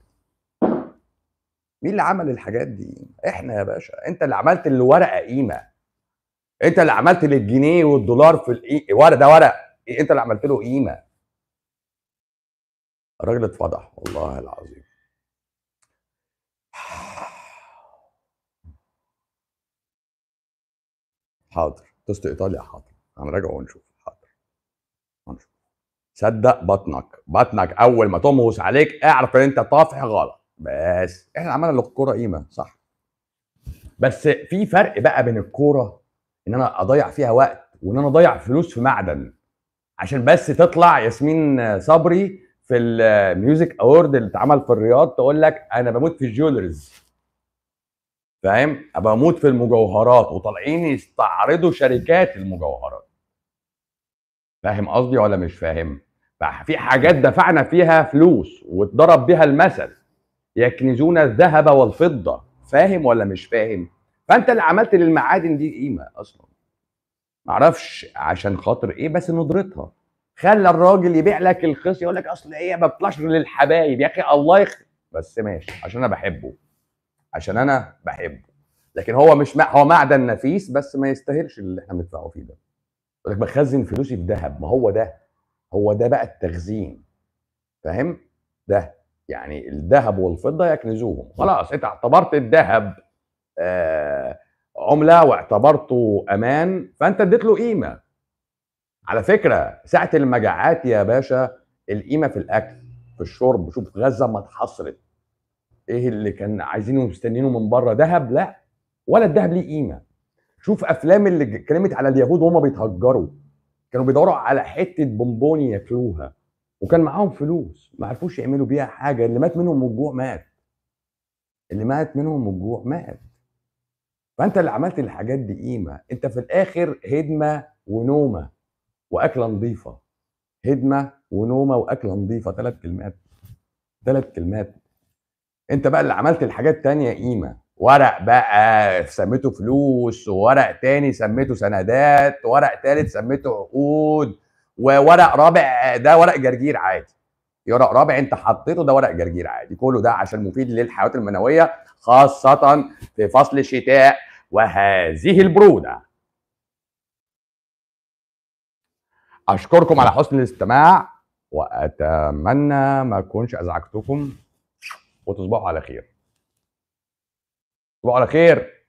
مين اللي عمل الحاجات دي احنا يا باشا انت اللي عملت الورقه قيمه انت اللي عملت للجنيه والدولار في الإي... ورق ده ورق انت اللي عملت له قيمه الراجل اتفضح والله العظيم حاضر توست ايطاليا حاضر هنراجع ونشوف حاضر هنشوف صدق بطنك بطنك اول ما تمغص عليك اعرف ان انت طافح غلط بس احنا عملنا للكوره قيمه صح بس في فرق بقى بين الكوره ان انا اضيع فيها وقت وان انا اضيع فلوس في معدن عشان بس تطلع ياسمين صبري في الميوزك اوورد اللي اتعمل في الرياض تقول لك انا بموت في الجولرز فاهم ابقى اموت في المجوهرات وطالعين يستعرضوا شركات المجوهرات فاهم قصدي ولا مش فاهم في حاجات دفعنا فيها فلوس واتضرب بيها المثل يكنزون الذهب والفضه فاهم ولا مش فاهم فانت اللي عملت للمعادن دي قيمه اصلا معرفش عشان خاطر ايه بس ندرتها خلى الراجل يبيع لك الخص يقول لك اصل ايه ما بطلعش غير للحبايب يا اخي الله يخ بس ماشي عشان انا بحبه عشان انا بحبه لكن هو مش مع... هو معدن نفيس بس ما يستاهلش اللي احنا بندفعه فيه ده يقول لك بخزن فلوسي في ذهب ما هو ده هو ده بقى التخزين فاهم ده يعني الذهب والفضه يكنزوهم خلاص انت اعتبرت الذهب آه عمله واعتبرته امان فانت اديت له قيمه على فكره ساعه المجاعات يا باشا القيمه في الاكل في الشرب شوف غزه ما اتحصرت ايه اللي كان عايزينه مستنينه من بره ذهب لا ولا الذهب ليه قيمه شوف افلام اللي اتكلمت على اليهود وهم بيتهجروا كانوا بيدوروا على حته بونبوني ياكلوها وكان معاهم فلوس ما عرفوش يعملوا بيها حاجه اللي مات منهم من الجوع مات اللي مات منهم من الجوع مات فانت اللي عملت الحاجات دي قيمه انت في الاخر هدمه ونومه واكله نظيفه هدمه ونومه واكله نظيفه ثلاث كلمات ثلاث كلمات انت بقى اللي عملت الحاجات تانية قيمه ورق بقى سميته فلوس وورق تاني سميته سندات ورق تالت سميته عقود وورق رابع ده ورق جرجير عادي ورق رابع انت حطيته ده ورق جرجير عادي كله ده عشان مفيد للحيوانات المنويه خاصه في فصل الشتاء وهذه البروده اشكركم على حسن الاستماع واتمنى ما اكونش ازعجتكم وتصبحوا على خير تصبحوا على خير